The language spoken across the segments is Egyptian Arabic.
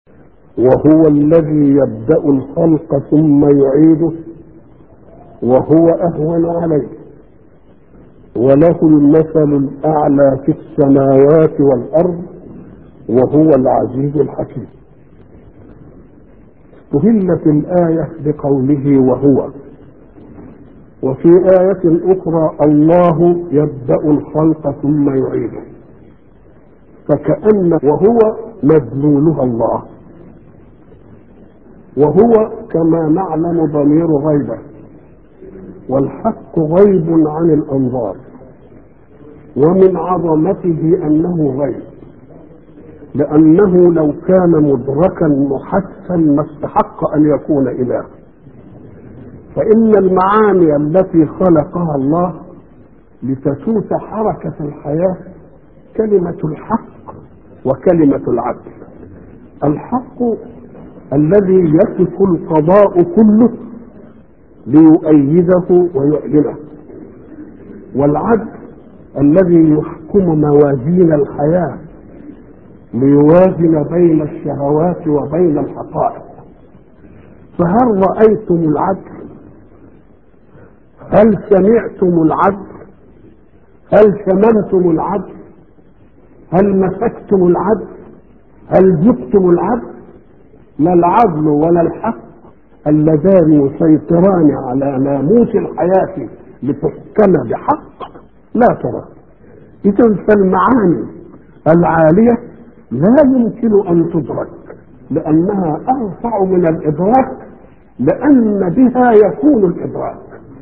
وهو الذي يبدأ الخلق ثم يعيده وهو أهون عليه وله المثل الأعلى في السماوات والأرض وهو العزيز الحكيم استهلت الآية بقوله وهو وفي آية أخرى الله يبدأ الخلق ثم يعيده فكأن وهو مدلولها الله وهو كما نعلم ضمير غيبة والحق غيب عن الأنظار ومن عظمته أنه غيب لأنه لو كان مدركا محسا ما استحق أن يكون إله فإن المعاني التي خلقها الله لتسوس حركة الحياة كلمة الحق وكلمة العدل الحق الذي يصف القضاء كله ليؤيده ويعلنه والعدل الذي يحكم موازين الحياة ليوازن بين الشهوات وبين الحقائق فهل رأيتم العدل هل سمعتم العدل هل شممتم العدل هل مسكتم العدل هل جبتم العدل لا العدل ولا الحق اللذان يسيطران على ناموس الحياة لتحكم بحق لا ترى إذا فالمعاني العالية لا يمكن أن تدرك لأنها أرفع من الإدراك لأن بها يكون الإدراك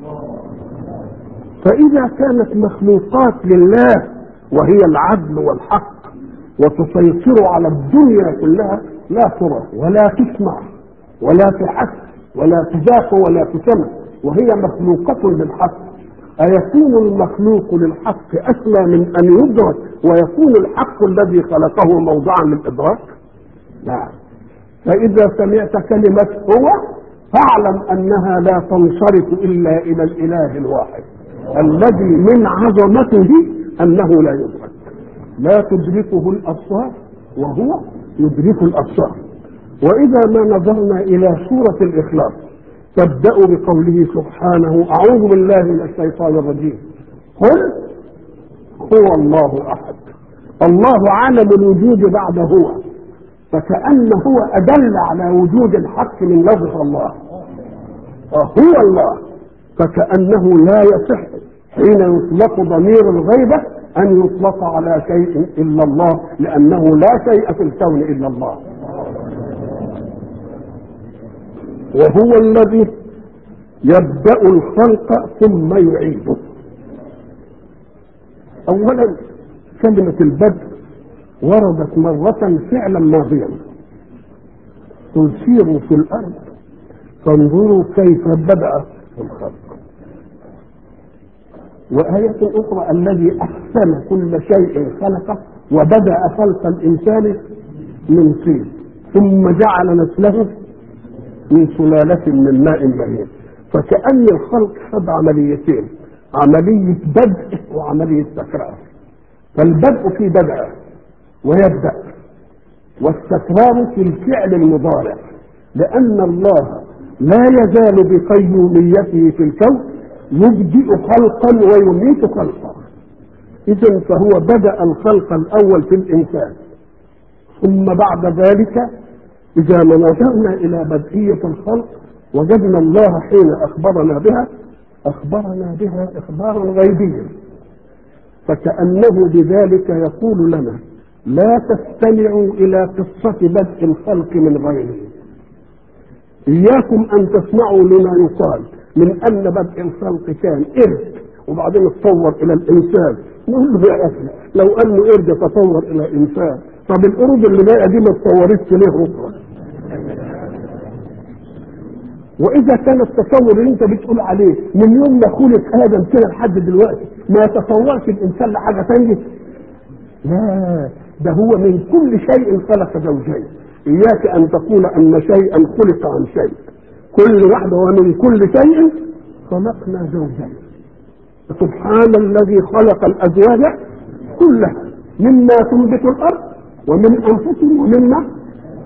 فإذا كانت مخلوقات لله وهي العدل والحق وتسيطر على الدنيا كلها لا ترى ولا تسمع ولا تحس ولا تذاق ولا تسمع وهي مخلوقة للحق أيكون المخلوق للحق أسمى من أن يدرك ويكون الحق الذي خلقه موضعا للإدراك؟ لا فإذا سمعت كلمة هو فاعلم أنها لا تنصرف إلا إلى الإله الواحد الذي من عظمته أنه لا يدرك لا تدركه الأبصار وهو يدرك الأبصار وإذا ما نظرنا إلى سورة الإخلاص تبدأ بقوله سبحانه أعوذ بالله من الشيطان الرجيم قل هو الله أحد الله عالم الوجود بعد هو فكأن هو أدل على وجود الحق من لفظ الله هو الله فكأنه لا يصح حين يطلق ضمير الغيبة أن يطلق على شيء إلا الله لأنه لا شيء في الكون إلا الله وهو الذي يبدأ الخلق ثم يعيده أولا كلمة البدء وردت مرة فعلا ماضيا قل سيروا في الأرض فانظروا كيف بدأ الخلق وآية أخرى الذي أحسن كل شيء خلقه وبدأ خلق الإنسان من طين ثم جعل نسله من سلالة من ماء مهين فكأن الخلق خد عمليتين عملية بدء وعملية تكرار فالبدء في بدء ويبدأ والتكرار في الفعل المضارع لأن الله لا يزال بقيوميته في الكون يبدئ خلقا ويميت خلقا إذا فهو بدأ الخلق الأول في الإنسان ثم بعد ذلك إذا ما نظرنا إلى بدئية الخلق وجدنا الله حين أخبرنا بها أخبرنا بها إخبارا غيبيا فكأنه بذلك يقول لنا لا تستمعوا إلى قصة بدء الخلق من غيره إياكم أن تسمعوا لما يقال من أن بدء الخلق كان قرد وبعدين اتطور إلى الإنسان نقول له يا أخي لو أنه قرد تطور إلى إنسان طب القرود اللي بقى دي ما اتطورتش ليه أخرى واذا كان التصور اللي انت بتقول عليه من يوم ما خلق ادم كده لحد دلوقتي ما يتصورش الانسان لحاجه ثانيه لا ده هو من كل شيء خلق زوجين اياك ان تقول ان شيئا خلق عن شيء كل واحده ومن كل شيء خلقنا زوجين سبحان الذي خلق الازواج كلها مما تنبت الارض ومن انفسهم ومما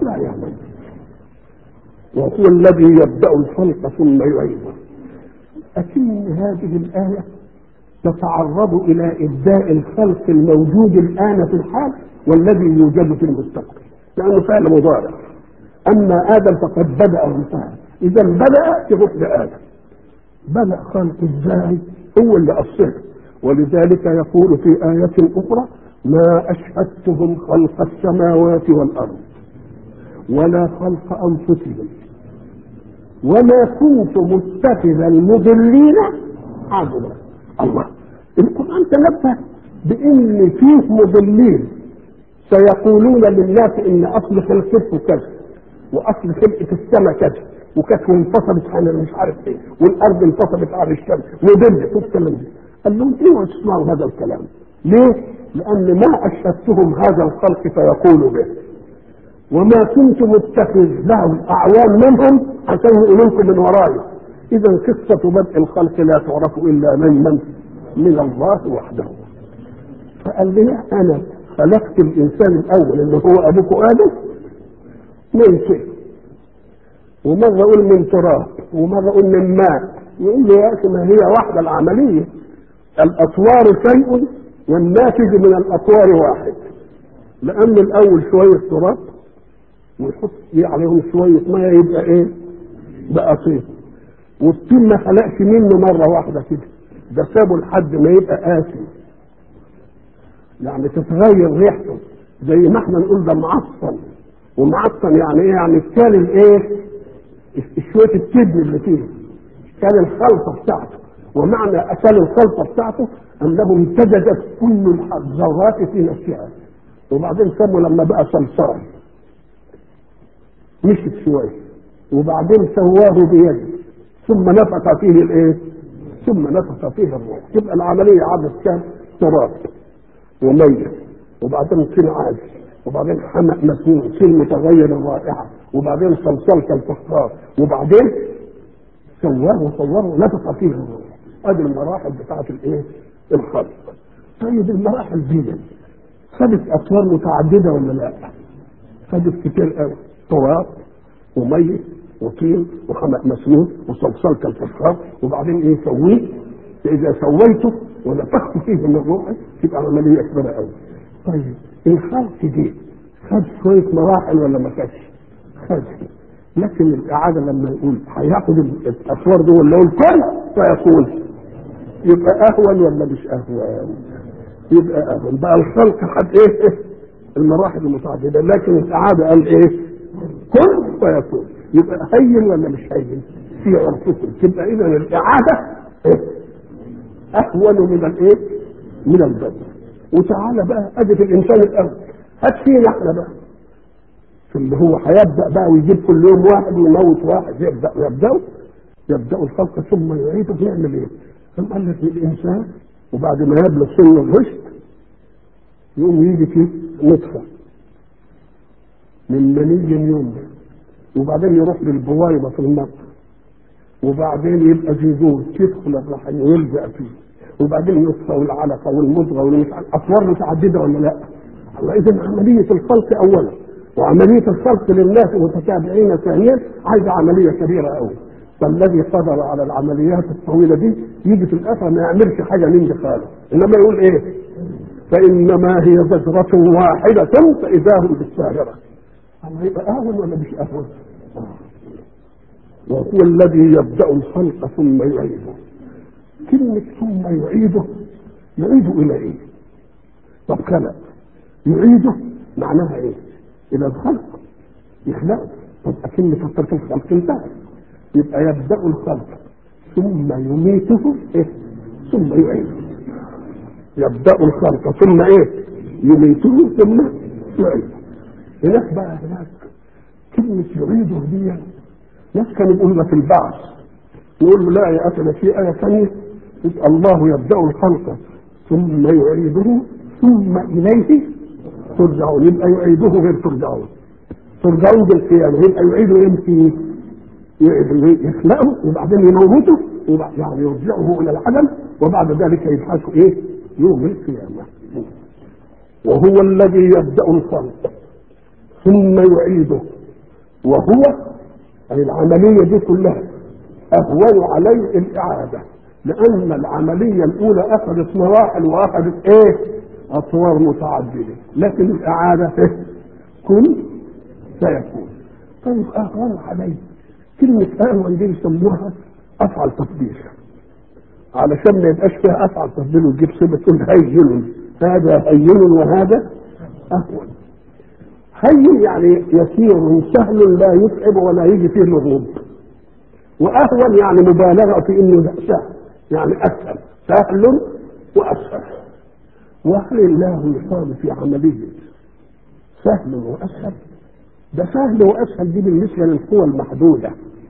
لا يعمل وهو الذي يبدأ الخلق ثم يعيده أكن هذه الآية تتعرض إلى إبداء الخلق الموجود الآن في الحال والذي يوجد في المستقبل لأنه فعل مضارع أما آدم فقد بدأ وانتهى إذا بدأ تروح لآدم بدأ خلق إزاي هو اللي أصله ولذلك يقول في آية أخرى ما أشهدتهم خلق السماوات والأرض ولا خلق أنفسهم وما كنت متخذ المضلين عضلا الله القرآن تنبه بأن فيه مضلين سيقولون للناس ان اصل خلقته كذا واصل خلقه السماء كذا وكانت انفصلت عن مش عارف ايه والارض انفصلت عن الشمس وضل في الكلام ده قال لهم اوعوا تسمعوا هذا الكلام ليه؟ لان ما اشهدتهم هذا الخلق فيقولوا به وما كنت متخذ لهم اعوان منهم عشان يقولوا لكم من وراي اذا قصه بدء الخلق لا تعرف الا من من من الله وحده فقال لي انا خلقت الانسان الاول اللي هو ابوك ادم من شيء ومره اقول من تراب ومره اقول من ماء يقول لي يا اخي ما هي واحده العمليه الاطوار شيء والناتج من الاطوار واحد لان الاول شويه تراب ويحط عليهم شويه ميه يبقى ايه؟ بقى طين والطين ما خلقش منه مره واحده كده ده سابه لحد ما يبقى قاسي يعني تتغير ريحته زي ما احنا نقول ده معصن ومعصن يعني ايه يعني كان الايه شويه الكبن اللي فيه كان الخلطه بتاعته ومعنى اكل الخلطه بتاعته انه امتددت كل الذرات في نفسها وبعدين سموا لما بقى صلصال مشت شويه وبعدين سواه بيده ثم نفخ فيه الايه ثم نفخ فيه الروح تبقى العمليه عدد كام تراب وميت وبعدين طين عادي وبعدين حمأ مسنون طين متغير الرائحة وبعدين صلصال كالفخار وبعدين سواه وصوره ونفخ فيه الروح ادي المراحل بتاعت الايه؟ الخلق طيب المراحل دي خدت اطوار متعدده ولا لا؟ خدت كتير قوي تراب وميت وطين وحمأ مسنون وصلصال كالفخار وبعدين ايه سويه فاذا سويته ونفخت فيه من روحي تبقى عمليه كبيره قوي. طيب الخلق دي خد شويه مراحل ولا ما خدش؟ خد لكن الاعاده لما يقول هياخد الاطوار دول ولا الكل فيقول يبقى اهون ولا مش اهون؟ يبقى اهون بقى الخلق خد ايه؟ المراحل المتعدده لكن الاعاده قال ايه؟ كن فيكون يبقى هين ولا مش هين؟ في عرفكم تبقى اذا الاعاده إيه؟ اهون من الايه؟ من البدن وتعالى بقى ادي في الانسان الاول هات فينا احنا بقى في اللي هو هيبدا بقى ويجيب كل يوم واحد ويموت واحد يبدا يبداوا يبداوا الخلق ثم يعيدوا بيعمل ايه؟ ثم قال لك الانسان وبعد ما يبلغ سن الرشد يقوم يجي فيه نطفه من مني يمنى وبعدين يروح للبويضه في المرض وبعدين يبقى زيزون تدخل الرحم ويلزق فيه وبعدين النطفه والعلقه والمضغه والمش اطوار متعدده ولا لا؟ الله اذا عمليه الخلق اولا وعمليه الخلق للناس متتابعين ثانيا عايزه عمليه كبيره قوي فالذي قدر على العمليات الطويله دي يجي في الاخر ما يعملش حاجه من دي خالص انما يقول ايه؟ فانما هي زجره واحده فاذا هم بالساهره الله يبقى اهون ولا مش اهون؟ وهو الذي يبدا الخلق ثم يعيده كلمة ثم يعيده يعيده إلى إيه؟ طب خلق يعيده معناها إيه؟ إلى الخلق يخلقه طب أكن فترة الخلق انتهت يبقى يبدأ الخلق ثم يميته إيه؟ ثم يعيده يبدأ الخلق ثم إيه؟ يميته ثم يعيده هناك بقى هناك كلمة يعيده دي ناس كانوا يقولوا في البعث يقول له لا يا أخي ده في آية ثانية الله يبدأ الخلق ثم يعيده ثم إليه ترجعون يبقى يعيده غير ترجعون ترجعون بالقيامة يبقى يعيده يمشي يخلقه وبعدين يموته يعني يرجعه إلى العدم وبعد ذلك يبحثه إيه؟ يوم القيامة وهو الذي يبدأ الخلق ثم يعيده وهو أي العملية دي كلها أهون عليه الإعادة لأن العملية الأولى أخذت مراحل وأخذت إيه؟ أطوار متعددة لكن الإعادة إيه؟ كن سيكون طيب أهون عليه كلمة أهون دي يسموها أفعل تفضيل علشان ما يبقاش فيها أفعل تفضيل وتجيب صفة تقول هين هذا هين وهذا أهون هين يعني يسير سهل لا يتعب ولا يجي فيه لغوب واهون يعني مبالغه في انه سهل يعني اسهل سهل واسهل وهل الله يصاب في عمليه سهل واسهل ده سهل واسهل دي بالنسبه للقوى المحدوده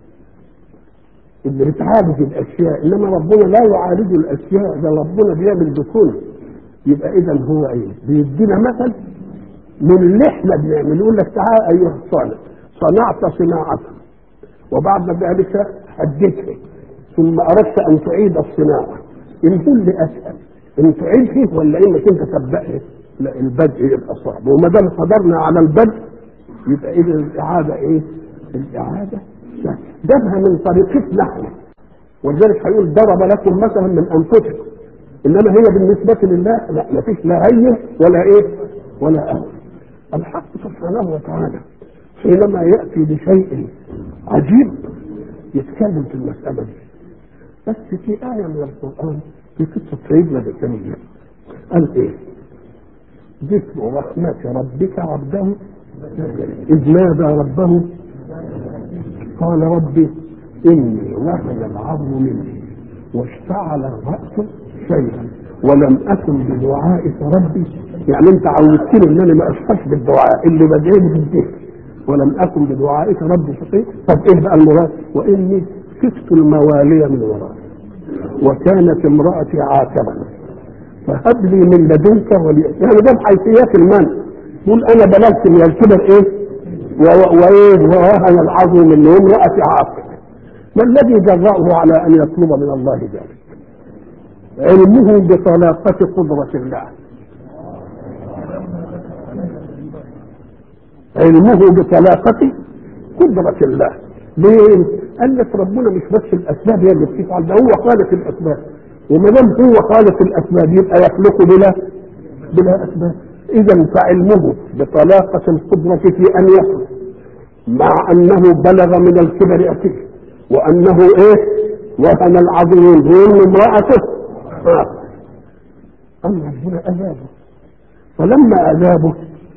اللي بتعالج الاشياء انما ربنا لا يعالج الاشياء ده ربنا بيعمل بكل يبقى اذا هو ايه بيدينا مثل من اللي احنا بنعمل يقول لك تعال ايها الصالح صنعت صناعه وبعد ذلك أديتها ثم أردت أن تعيد الصناعة إن كل أسهل إن تعيدها ولا إنك أنت تبدأها لا البدء يبقى صعب وما دام قدرنا على البدء يبقى إذا الإعادة إيه؟ الإعادة سهلة جابها من طريقتنا احنا ولذلك هيقول ضرب لكم مثلا من أنفسكم إنما هي بالنسبة لله لا ما فيش لا هين ولا إيه؟ ولا أهون الحق سبحانه وتعالى حينما يأتي بشيء عجيب يتكلم في المسألة دي بس في آية من القرآن في قصة سيدنا زكريا قال إيه؟ ذكر رحمة ربك عبده إذ نادى ربه قال ربي إني وهن العظم مني واشتعل الرأس شيئا ولم أكن بدعائك ربي يعني أنت عودتني إن أنا ما أشقاش بالدعاء اللي بدعي بالذكر ولم اكن بدعائك رب شقي طب ايه بقى المراد واني خفت الموالي من ورائي وكانت امرأتي عاقبا فهب لي من لدنك ولي يعني ده بحيثيات المنع يقول انا بلغت من الكبر ايه وايه ووهن العظم من امرأتي عاقب ما الذي جرأه على ان يطلب من الله ذلك علمه بطلاقة قدرة الله علمه بطلاقة قدرة الله ليه؟ قال لك ربنا مش بس الاسباب هي اللي بتفعل ده هو خالق الاسباب وما دام هو خالق الاسباب يبقى يخلق بلا بلا اسباب اذا فعلمه بطلاقة القدرة في ان يخلق مع انه بلغ من الكبر اتيه وانه ايه وهن العظيم وان امرأته آه. اما ربنا اذابه فلما اذابه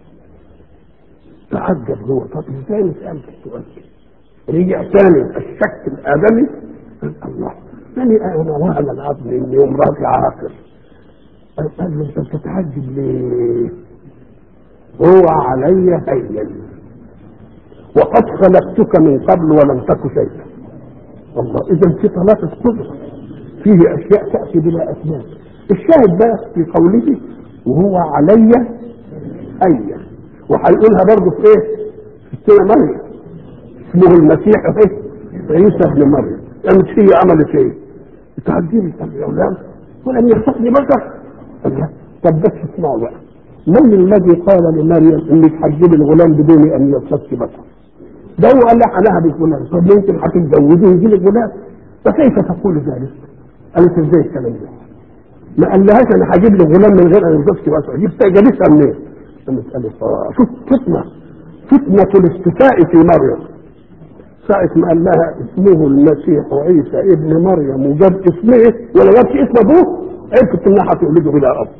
تعجب هو طب ازاي نسأل السؤال رجع ثاني الشك الادمي الله يعني انا وهن العظم اني امرأتي عاقل قال له انت بتتعجب ليه؟ هو علي هين وقد خلقتك من قبل ولم تك شيئا والله اذا في طلاقة قدرة فيه اشياء تأتي بلا اسباب الشاهد بقى في قوله وهو علي هين وهيقولها برضه في ايه؟ في سيدنا مريم اسمه المسيح ايه؟ عيسى ابن مريم قامت هي عملت ايه؟ تعجبي طب يا اولاد ولم يخلقني بشر الله طب بس اسمعوا بقى من الذي قال لمريم انك تحجبي الغلام بدون ان يمسك بشر؟ ده هو قال لها لها بالغلام طب يمكن هتتجوزي ويجي لك غلام فكيف تقول ذلك؟ قالت ازاي الكلام ده؟ ما قالهاش انا هجيب لك غلام من غير ان يمسك بشر جبت جابتها منين؟ المسألة شوف فتنة فتنة الاستفاء في مريم ساعة ما قال لها اسمه المسيح عيسى ابن مريم وجاب اسمه ولا جابش اسم ابوه عرفت انها هتولده بلا اب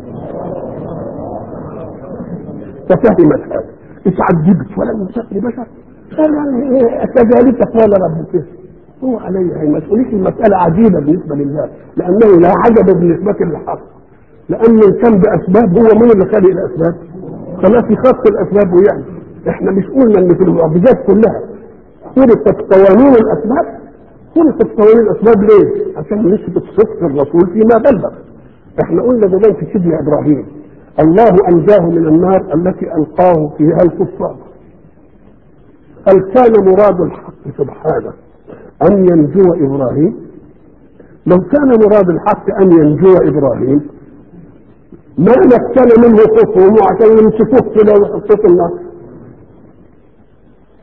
ففهمت هذا اتعجبت ولم يمسكني بشر قال يعني كذلك قال ربك هو علي ما تقوليش المسألة عجيبة بالنسبة لله لأنه لا عجب بالنسبة للحق لأن كان بأسباب هو من اللي خالق الأسباب خلاص يخص الأسباب ويعمل احنا مش قلنا ان في المعجزات كلها خلقت قوانين الأسباب خلقت قوانين الأسباب ليه؟ عشان نثبت صدق الرسول فيما بلغ احنا قلنا زمان في سيدنا إبراهيم الله أنجاه من النار التي ألقاه فيها الكفار هل كان مراد الحق سبحانه أن ينجو إبراهيم لو كان مراد الحق أن ينجو إبراهيم ما مكن منه خصوم عشان يمسكوه كده ويحطوه في النار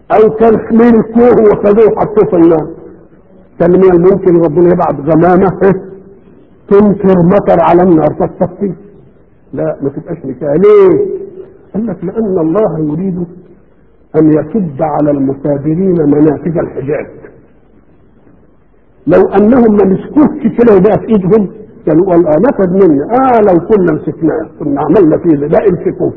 او كان حمير الكوه وخدوه وحطوه في النار كان من الممكن ربنا يبعت غمامه تنكر مطر على النار تصفي لا ما تبقاش نكايه ليه؟ قال لك لان الله يريد ان يسد على المثابرين منافذ الحجاج لو انهم ما مسكوش كده وبقى في ايدهم كانوا قال اه نفذ مني اه لو كنا مسكناه كنا عملنا فيه ده لا امسكوه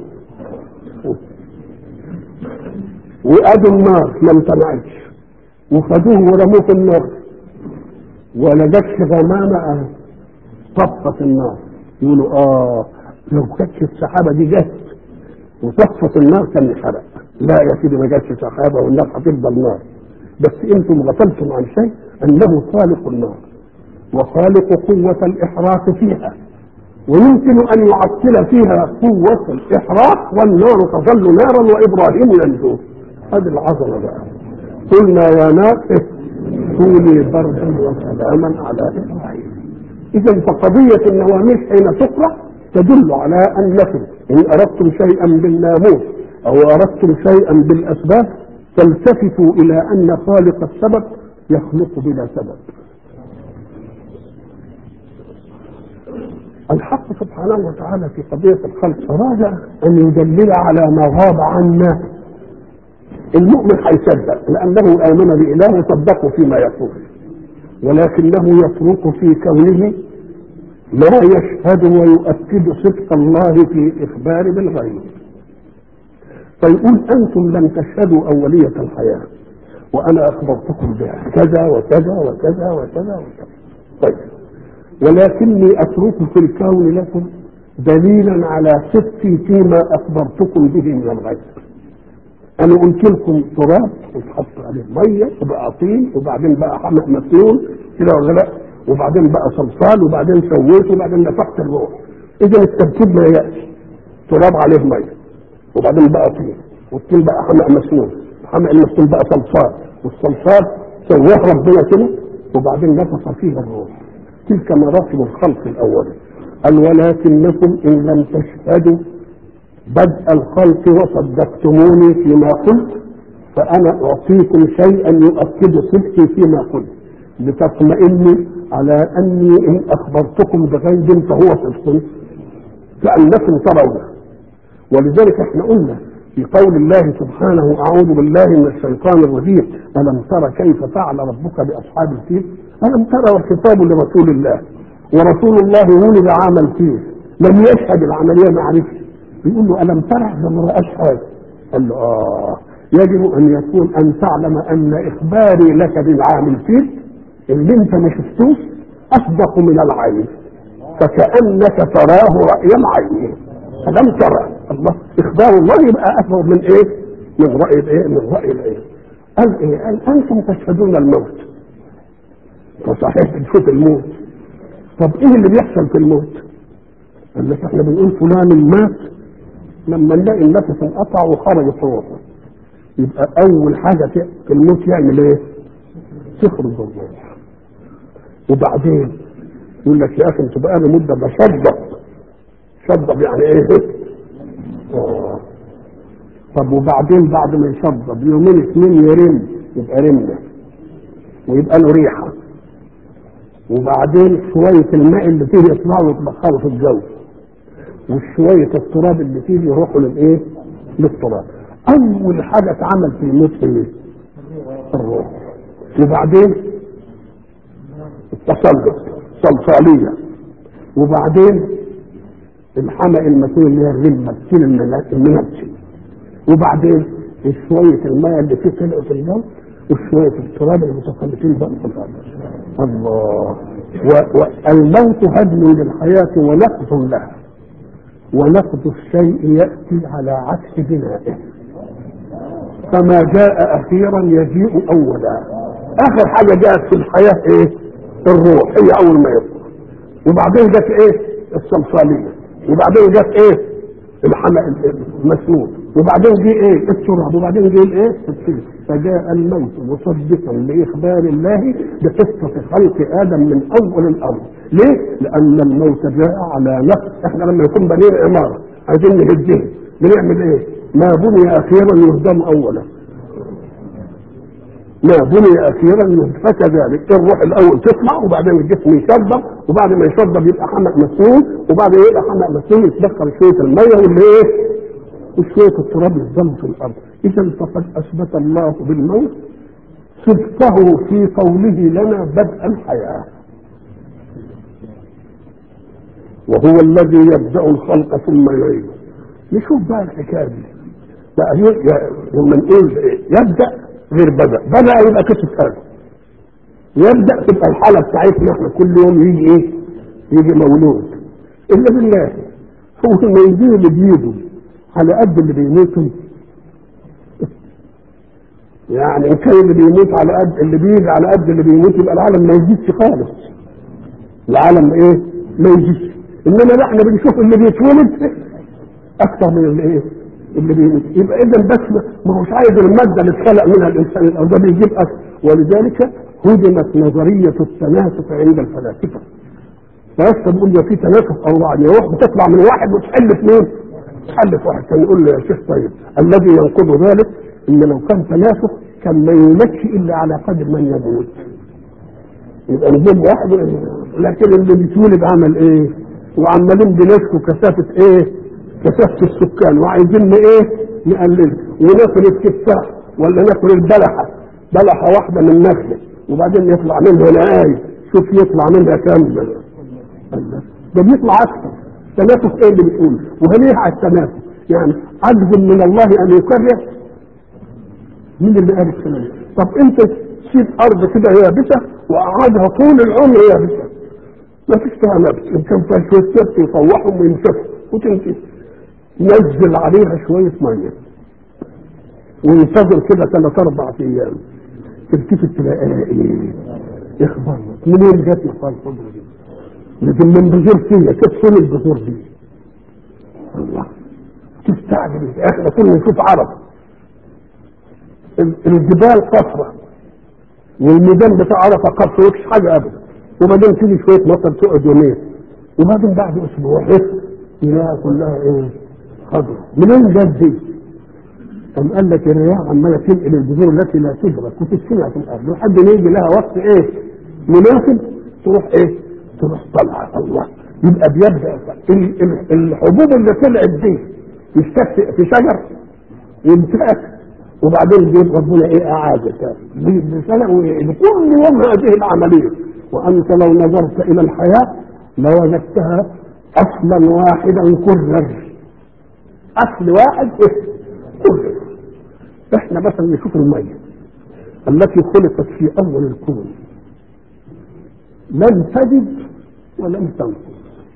وادوا النار ما امتنعتش وخدوه ورموه في النار ولا جاتش غمامه طفت النار يقولوا اه لو كانتش السحابه دي جت وطفت النار كان انحرق لا يا سيدي ما جاتش سحابه والنار هتفضل نار بس انتم غفلتم عن شيء انه خالق النار وخالق قوة الإحراق فيها ويمكن أن يعطل فيها قوة الإحراق والنار تظل نارا وإبراهيم ينجو هذه العظمة بقى قلنا يا نار كوني بردا وسلاما على إبراهيم إذا فقضية النواميس حين تقرأ تدل على أنكم إن أردتم شيئا بالناموس أو أردتم شيئا بالأسباب تلتفتوا إلى أن خالق السبب يخلق بلا سبب الحق سبحانه وتعالى في قضية الخلق أراد أن يدلل على ما غاب عنا المؤمن هيصدق لأنه آمن بإله وصدقه فيما يقول ولكنه يترك في كونه ما يشهد ويؤكد صدق الله في إخبار بالغيب فيقول أنتم لم تشهدوا أولية الحياة وأنا أخبرتكم بها كذا وكذا وكذا وكذا وكذا طيب ولكني أترك في الكون لكم دليلا على صدقي فيما أخبرتكم به من الغيب أنا قلت لكم تراب وتحط عليه مية وبقى طين وبعدين بقى حمق مسنون كده ولا لا وبعدين بقى صلصال وبعدين سويت وبعدين نفخت الروح إذا التركيب ما يأتي تراب عليه مية وبعدين بقى طين والطين بقى حمق مسنون حمق المسنون بقى صلصال والصلصال سواه ربنا كده وبعدين نفخ فيه الروح تلك مراتب الخلق الأولي قال ولكنكم إن لم تشهدوا بدء الخلق وصدقتموني فيما قلت فأنا أعطيكم شيئا يؤكد صدقي فيما قلت لتطمئنوا على أني إن أخبرتكم بغيب فهو صدق كأنكم ترونه ولذلك احنا قلنا في قول الله سبحانه أعوذ بالله من الشيطان الرجيم ألم تر كيف فعل ربك بأصحاب الفيل ألم ترى والخطاب لرسول الله ورسول الله ولد عام الفيل لم يشهد العملية ما عرفش بيقول له ألم ترى ده ما رأش حاجة قال له آه يجب أن يكون أن تعلم أن إخباري لك بالعام الفيل اللي أنت ما شفتوش أصدق من العين فكأنك تراه رأي العين ألم ترى الله إخبار الله يبقى أكبر من إيه؟ من رأي الإيه؟ من رأي الإيه؟ قال إيه؟ قال أنتم تشهدون الموت فصحيح تشوف الموت طب ايه اللي بيحصل في الموت قال لك احنا بنقول فلان مات لما نلاقي النفس انقطع وخرجت روحه يبقى اول حاجه في الموت يعمل ايه تخرج الروح وبعدين يقول لك يا اخي انت بقى مده بشضب شضب يعني ايه آه. طب وبعدين بعد ما يشضب يومين اثنين يرم يبقى رمله ويبقى له ريحه وبعدين شوية الماء اللي فيه يطلعوا ويتبخروا في الجو وشوية التراب اللي فيه يروحوا للايه؟ للتراب. أول حاجة اتعمل في الموت ايه؟ الروح. وبعدين التسلط صلصالية وبعدين الحمق المسؤول اللي هي الرمة تشيل المنبسي وبعدين شوية الماء اللي فيه طلعوا في الجو وشوية التراب المتخلفين بقى في الأرض الله والموت هدم للحياة ونقض لها ونقض الشيء يأتي على عكس بنائه فما جاء أخيرا يجيء أولا آخر حاجة جاءت في الحياة إيه؟ الروح هي أول ما يطلع وبعدين جت إيه؟ الصلصالية وبعدين جت إيه؟ الحمق المسنون وبعدين جه ايه التراب وبعدين جه الايه السجن فجاء الموت مصدقا لاخبار الله بقصه خلق ادم من اول الامر ليه لان الموت جاء على نفس احنا لما يكون بنين عماره عايزين نهديه بنعمل ايه ما بني اخيرا يهدم اولا ما بني اخيرا فكذلك الروح الاول تطلع وبعدين الجسم يشرب وبعد ما يشرب يبقى حمق مسنون وبعد ما يبقى حمق مسنون يتبخر شويه الميه واللي ايه وشويه التراب يفضلوا في الارض اذا فقد اثبت الله بالموت صدقه في قوله لنا بدء الحياه وهو الذي يبدا الخلق ثم يعيده نشوف بقى الحكايه دي بقى لما نقول يبدا غير بدا بدا يبقى كتب حاجه يبدا تبقى الحاله بتاعتنا احنا كل يوم يجي ايه يجي مولود الا بالله هو المولودين اللي بيجوا على قد اللي بيموتوا يعني ان كان اللي بيموت على قد اللي بيجي على قد اللي بيموت يبقى العالم ما يزيدش خالص العالم ايه ما يزيدش انما لا احنا بنشوف اللي بيتولد اكثر من اللي ايه اللي بيموت يبقى اذا بس ما هوش عايز الماده اللي اتخلق منها الانسان الاول ده بيجيب اكثر ولذلك هدمت نظريه التناسق عند الفلاسفه فلسه بيقول لي في تناسق الله يعني روح بتطلع من واحد وتحل اثنين تحل في واحد كان يقول له يا شيخ طيب الذي ينقض ذلك ان لو كان تناسق كان ما يولدش الا على قدر من يموت يبقى نجيب واحد لكن اللي بيتولد عمل ايه وعمالين بنشكوا كثافه ايه كثافه السكان وعايزين ايه نقلل وناكل التفاح ولا ناكل البلحه بلحه واحده من نخله وبعدين يطلع منها نعاي شوف يطلع منها كام ده بيطلع اكثر تنافس ايه اللي بتقول وهل على التنافس يعني عجز من الله ان يكرر مين اللي قال الكلام طب انت تسيب ارض كده يابسه وقعدها طول العمر يابسه ما فيش فيها نفس ان كان فيها شويه سبت يطوحهم وينشفوا وتمشي نزل عليها شويه ميه وينتظر كده ثلاث اربع ايام تلتفت تلاقيها ايه اخبار منين جت مصال الخضره دي لكن من بذور فيها كيف فين البذور دي الله تستعجب احنا كنا نشوف عرب الجبال قصرة والميدان بتاع عرفة قصر مفيش حاجة أبدا وبعدين تيجي شوية مطر تقعد يومين وبعدين بعد أسبوع تلاقيها كلها إيه خضرا منين جت دي؟ قام قال لك الرياح عمالة تنقل البذور التي لا تدرك وتدفنها في الأرض لحد ما يجي لها وقت إيه مناسب تروح إيه؟ تروح طالعة الله يبقى بيبدأ الحبوب اللي طلعت دي يستكفئ في شجر يمسك وبعدين جيب ربنا ايه اعاده تاني كل يوم هذه العمليه وانت لو نظرت الى الحياه لوجدتها اصلا واحدا كرر اصل واحد إيه؟ كرر احنا مثلا نشوف الميه التي خلقت في اول الكون لم تجد ولم تنقص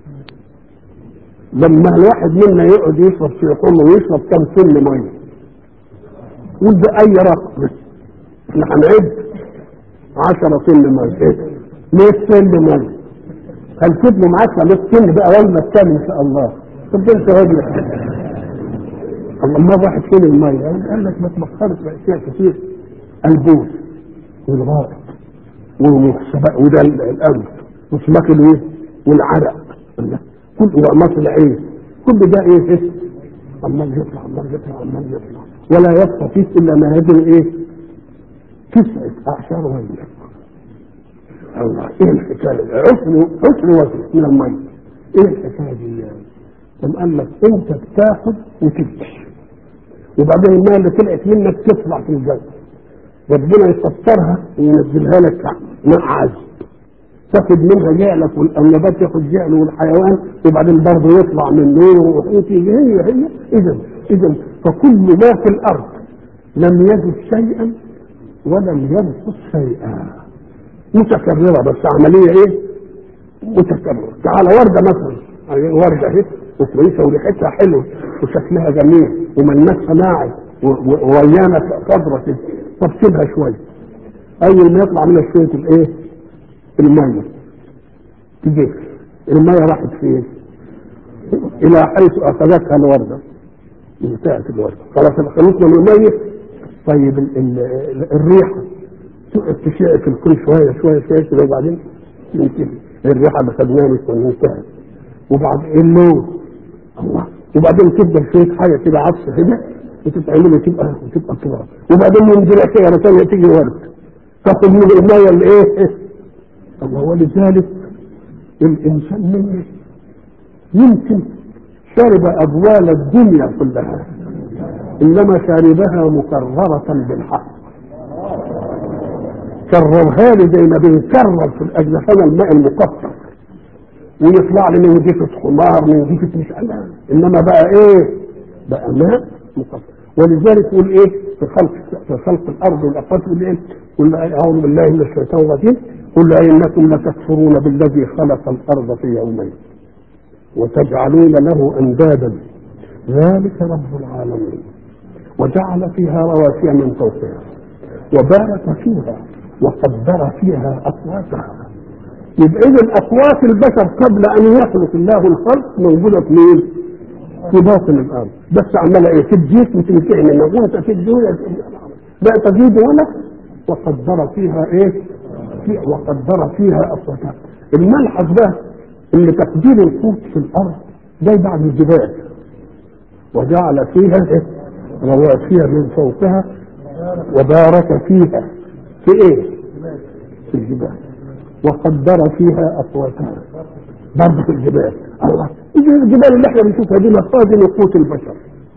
لما الواحد منا يقعد يشرب في حمى ويشرب كم سن ميه قول بأي رقم احنا هنعد 10 سن ميه 100 سن ميه هنكتب له معاك 100 سن بقى وزن الثاني ان شاء الله طب ده انت راجل الله ما واحد فين الميه قال لك ما تمخرش باشياء كتير البول والغائط وده الانف وسمك الايه والعرق كل ومص العين كل ده ايه اسم عمال يطلع عمال يطلع عمال يطلع ولا يبقى فيه الا ما هذه ايه تسعة اعشار وجه الله ايه الحكايه عسر عسر وجه من الميه ايه الحكايه دي ثم قال لك انت بتاخد وتمشي وبعدين الماء اللي طلعت منك تطلع في الجو ربنا يسطرها وينزلها لك ماء عذب تاخد منها جعلك والنبات ياخد جعله والحيوان وبعدين برضه يطلع من نور وتيجي هي هي اذا اذا فكل ما في الارض لم يجد شيئا ولم ينقص شيئا متكرره بس عمليه ايه؟ متكرره تعالى ورده مثلا ورده اهي وكويسه وريحتها حلوه وشكلها جميل وملمسها ناعم وويانه خضره كده طب سيبها شويه اول ما يطلع منها شويه الايه؟ المية تجي المية راحت فين الى حيث اخذتها الوردة انتهت الوردة خلاص خلصنا من المية طيب ال ال الريحة تقعد تشع في الكل شوية شوية شوية كده وبعدين ينتهي الريحة اللي خدناها مش انتهت وبعد اللون الله وبعدين تبدا شوية حاجة كده عطس كده وتتعمل وتبقى وتبقى تراب وبعدين من دلوقتي على ثانية تيجي ورد تاخد من المية اللي ايه الله ولذلك الانسان منه يمكن شرب أبوال الدنيا كلها إنما شربها مكررة بالحق كررها لي زي ما بنكرر في الأجنحة الماء المكفر ويطلع لي من جيفة حمار من جيفة مش أنا إنما بقى إيه؟ بقى ماء مكفر ولذلك يقول إيه؟ في خلق في خلق الأرض والأقوات يقول إيه؟ قل أعوذ بالله من الشيطان الرجيم قل أئنكم لتكفرون بالذي خلق الأرض في يومين وتجعلون له اندادا ذلك رب العالمين وجعل فيها رواسي من فوقها وبارك فيها وقدر فيها اقواتها يبقى اذا اقوات البشر قبل ان يخلق الله الخلق موجوده في مين؟ في باطن الارض بس عماله ايه تديك وتنتهي منها وانت تدي لا تزيد ولا وقدر فيها ايه؟ في وقدر فيها اقواتها الملحظ ده ان تقدير القوت في الارض جاي بعد الجبال وجعل فيها رواسي من فوقها وبارك فيها في ايه في الجبال وقدر فيها اقواتها برضه في الجبال الله الجبال اللي احنا بنشوفها دي مخازن قوت البشر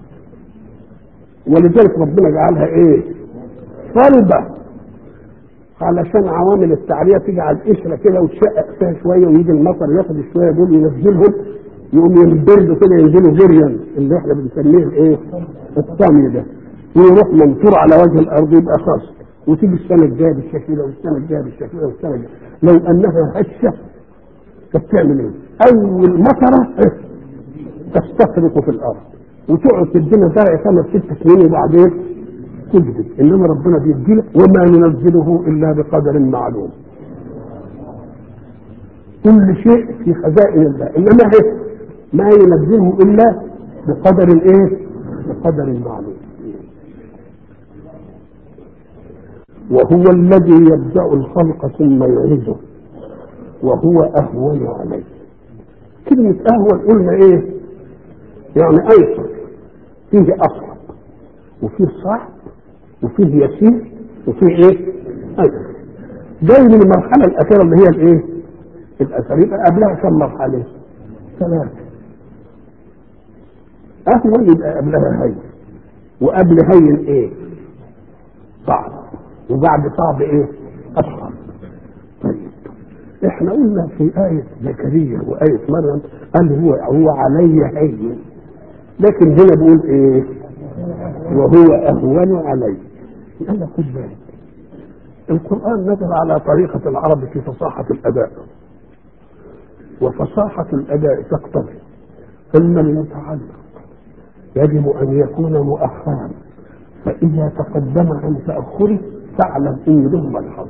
ولذلك ربنا جعلها ايه صلبه علشان عوامل التعريه تجعل قشره كده وتشقق فيها شويه ويجي المطر ياخد الشويه دول ينزلهم يقوم ينبرد كده ينزلوا جريا اللي احنا بنسميه الايه؟ الطمي ده ويروح منثور على وجه الارض يبقى خاص وتيجي السنه الجايه بالشكل ده والسنه الجايه بالشكل ده والسنه الجايه لو انها هشه كانت تعمل ايه؟ اول مطره تستفرق في الارض وتقعد تدينا زرع خمس ست سنين وبعدين تجدد انما ربنا بيدينا وما ننزله الا بقدر معلوم كل شيء في خزائن الله انما ايه ما ينزله الا بقدر ايه بقدر معلوم وهو الذي يبدا الخلق ثم يعيده وهو اهون عليه كلمه اهون قلنا ايه يعني ايسر فيه اصعب وفيه صعب وفيه يسير وفيه ايه ايسر جاي من المرحله الاخيره اللي هي الايه الاثر يبقى قبلها كم مرحله ثلاثه اهون يبقى قبلها هين وقبل هين ايه صعب وبعد صعب ايه اصعب طيب احنا قلنا في آية زكريا وآية مريم قال هو هو علي هين لكن هنا بيقول ايه وهو اهون علي قال لك خد بالك القرآن نزل على طريقة العرب في فصاحة الأداء وفصاحة الأداء تقتضي أن المتعلق يجب أن يكون مؤخرا فإذا تقدم عن تأخره فاعلم إن له ملحظ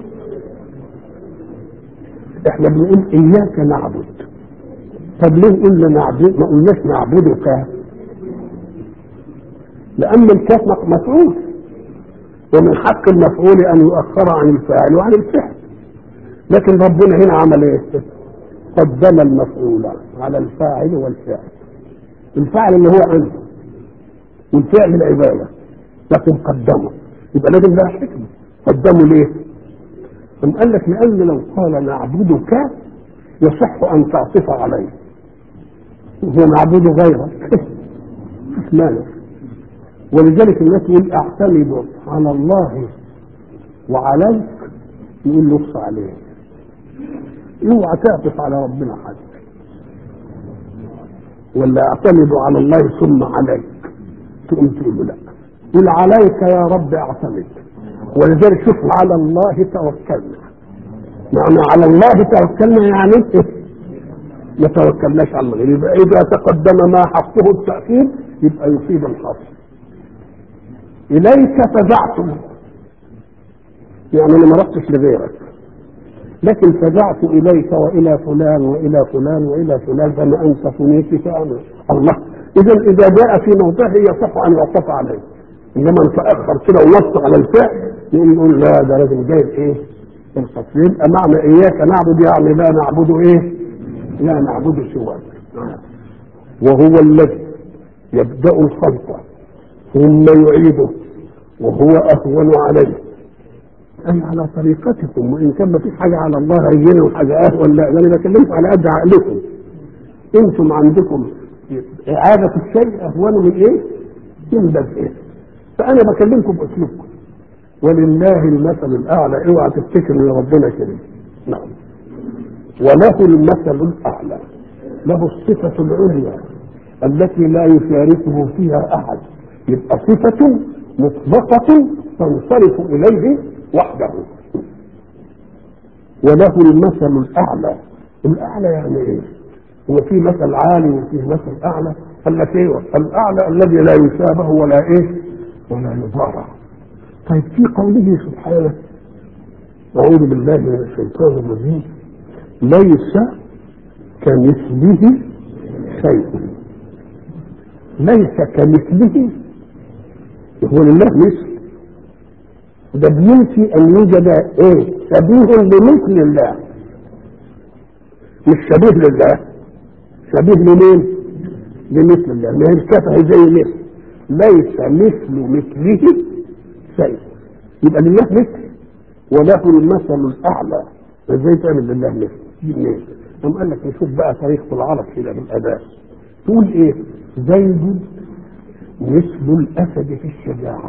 احنا بنقول إياك نعبد طب ليه قلنا نعبد ما قلناش نعبدك لأن الكاف مفعول ومن حق المفعول أن يؤخر عن الفاعل وعن الفعل لكن ربنا هنا عمل ايه؟ قدم المفعول على الفاعل والفعل الفاعل اللي هو انت والفعل العباده لكن قدمه يبقى لازم لها حكمه قدمه ليه؟ ثم قال لك لان لو قال نعبدك يصح ان تعطف عليه ونعبد غيرك ماذا ولذلك الناس يقول اعتمد على الله وعليك يقول نص عليه اوعى تعطف على ربنا حد ولا اعتمد على الله ثم عليك تقوم تقول له لا قل عليك يا رب اعتمد ولذلك شوف على الله توكلنا معنى على الله توكلنا يعني ما توكلناش على الغير يبقى اذا تقدم ما حقه التاخير يبقى يفيد الحصر اليك فزعت يعني انا ما رحتش لغيرك لكن فزعت اليك والى فلان والى فلان والى فلان فما انت فنيت فانا الله اذا اذا جاء في موضعه يصح ان يعطف عليه انما ان تاخر كده ونص على الفعل نقول لا ده لازم جايب ايه القصر يبقى معنى اياك نعبد يعني لا نعبد ايه لا نعبد سواك وهو الذي يبدا الخلق ثم يعيده وهو اهون عليه اي على طريقتكم وان كان ما فيش حاجه على الله هينه وحاجه اهون لا ده انا بكلمكم على قد عقلكم انتم عندكم اعاده الشيء اهون من ايه؟ من بدءه فانا بكلمكم باسلوبكم ولله المثل الاعلى اوعى تفتكروا ان ربنا كريم نعم وله المثل الاعلى له الصفه العليا التي لا يشاركه فيها احد يبقى صفه مطلقه تنصرف اليه وحده وله المثل الاعلى الاعلى يعني ايه هو في مثل عالي وفي مثل اعلى قال لك ايه الاعلى الذي لا يشابه ولا ايه ولا يضارع طيب في قوله سبحانه أعوذ بالله من الشيطان الرجيم ليس كمثله شيء ليس كمثله هو لله مثل ده بينفي أن يوجد إيه شبيه بمثل الله مش شبيه لله شبيه لمين؟ لمثل الله ما هي الكفه زي مثل ليس مثل مثله شيء يبقى لله مثل وله المثل الاعلى ازاي تعمل لله مثل دي منين قام قال لك نشوف بقى طريقه العرب كده بالاداء تقول ايه زيد مثل الاسد في الشجاعه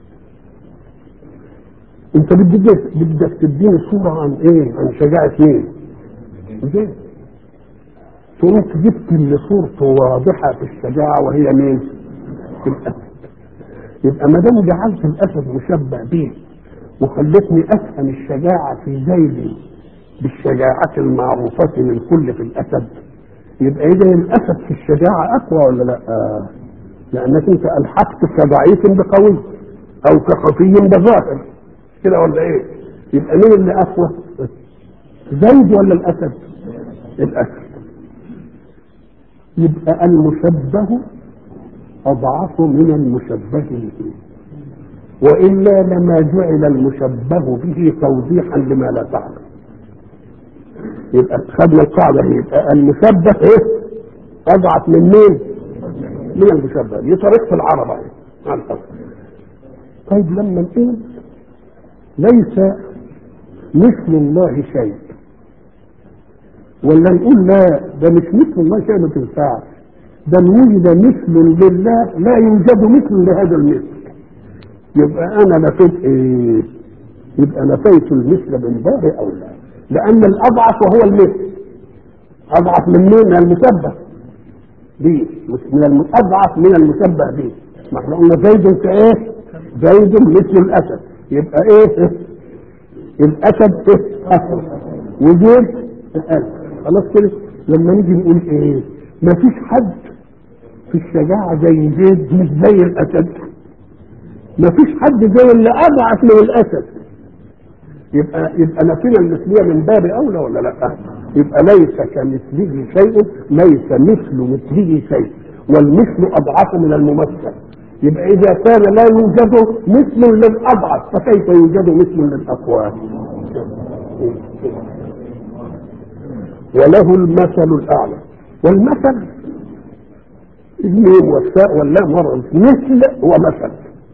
انت بدك بدك تديني صوره عن ايه عن شجاعه مين زيد تقوم جبت اللي صورته واضحه في الشجاعه وهي مين الاسد يبقى ما دام جعلت الاسد مشبه به وخلتني افهم الشجاعه في زيد بالشجاعه المعروفه للكل في الاسد يبقى اذا الاسد في الشجاعه اقوى ولا لا؟ آه. لانك انت الحقت كضعيف بقوي او كخفي بظاهر كده ولا ايه؟ يبقى مين اللي اقوى؟ زيد ولا الاسد؟ الاسد يبقى المشبه أضعف من المشبه به وإلا لما جعل المشبه به توضيحا لما لا تعلم يبقى خدنا القاعدة هي يبقى المشبه إيه؟ أضعف من مين؟ من المشبه دي طريقة العرب يعني على الأصل طيب لما نقول ليس مثل الله شيء ولا نقول لا ده مش مثل الله شيء ما تنفعش ده وجد مثل لله لا يوجد مثل لهذا المثل يبقى انا نفيت ايه يبقى نفيت المثل من باب اولى لان الاضعف وهو المثل اضعف من مين من المشبه به من الاضعف من المشبه به ما احنا قلنا زيد كايه زيد مثل الاسد يبقى ايه الاسد ايه اسد وزيد الاسد خلاص كده لما نيجي نقول ايه ما فيش حد في الشجاعة زي زيد مش زي الأسد ما فيش حد زي اللي أضعف من الأسد يبقى يبقى نفينا المثلية من باب أولى ولا لا؟ يبقى ليس كمثله شيء ليس مثل مثله شيء والمثل أضعف من الممثل يبقى إذا كان لا يوجد مثل للأضعف فكيف يوجد مثل للأقوى؟ وله المثل الأعلى والمثل الميم والساء واللام مرة مثل ومثل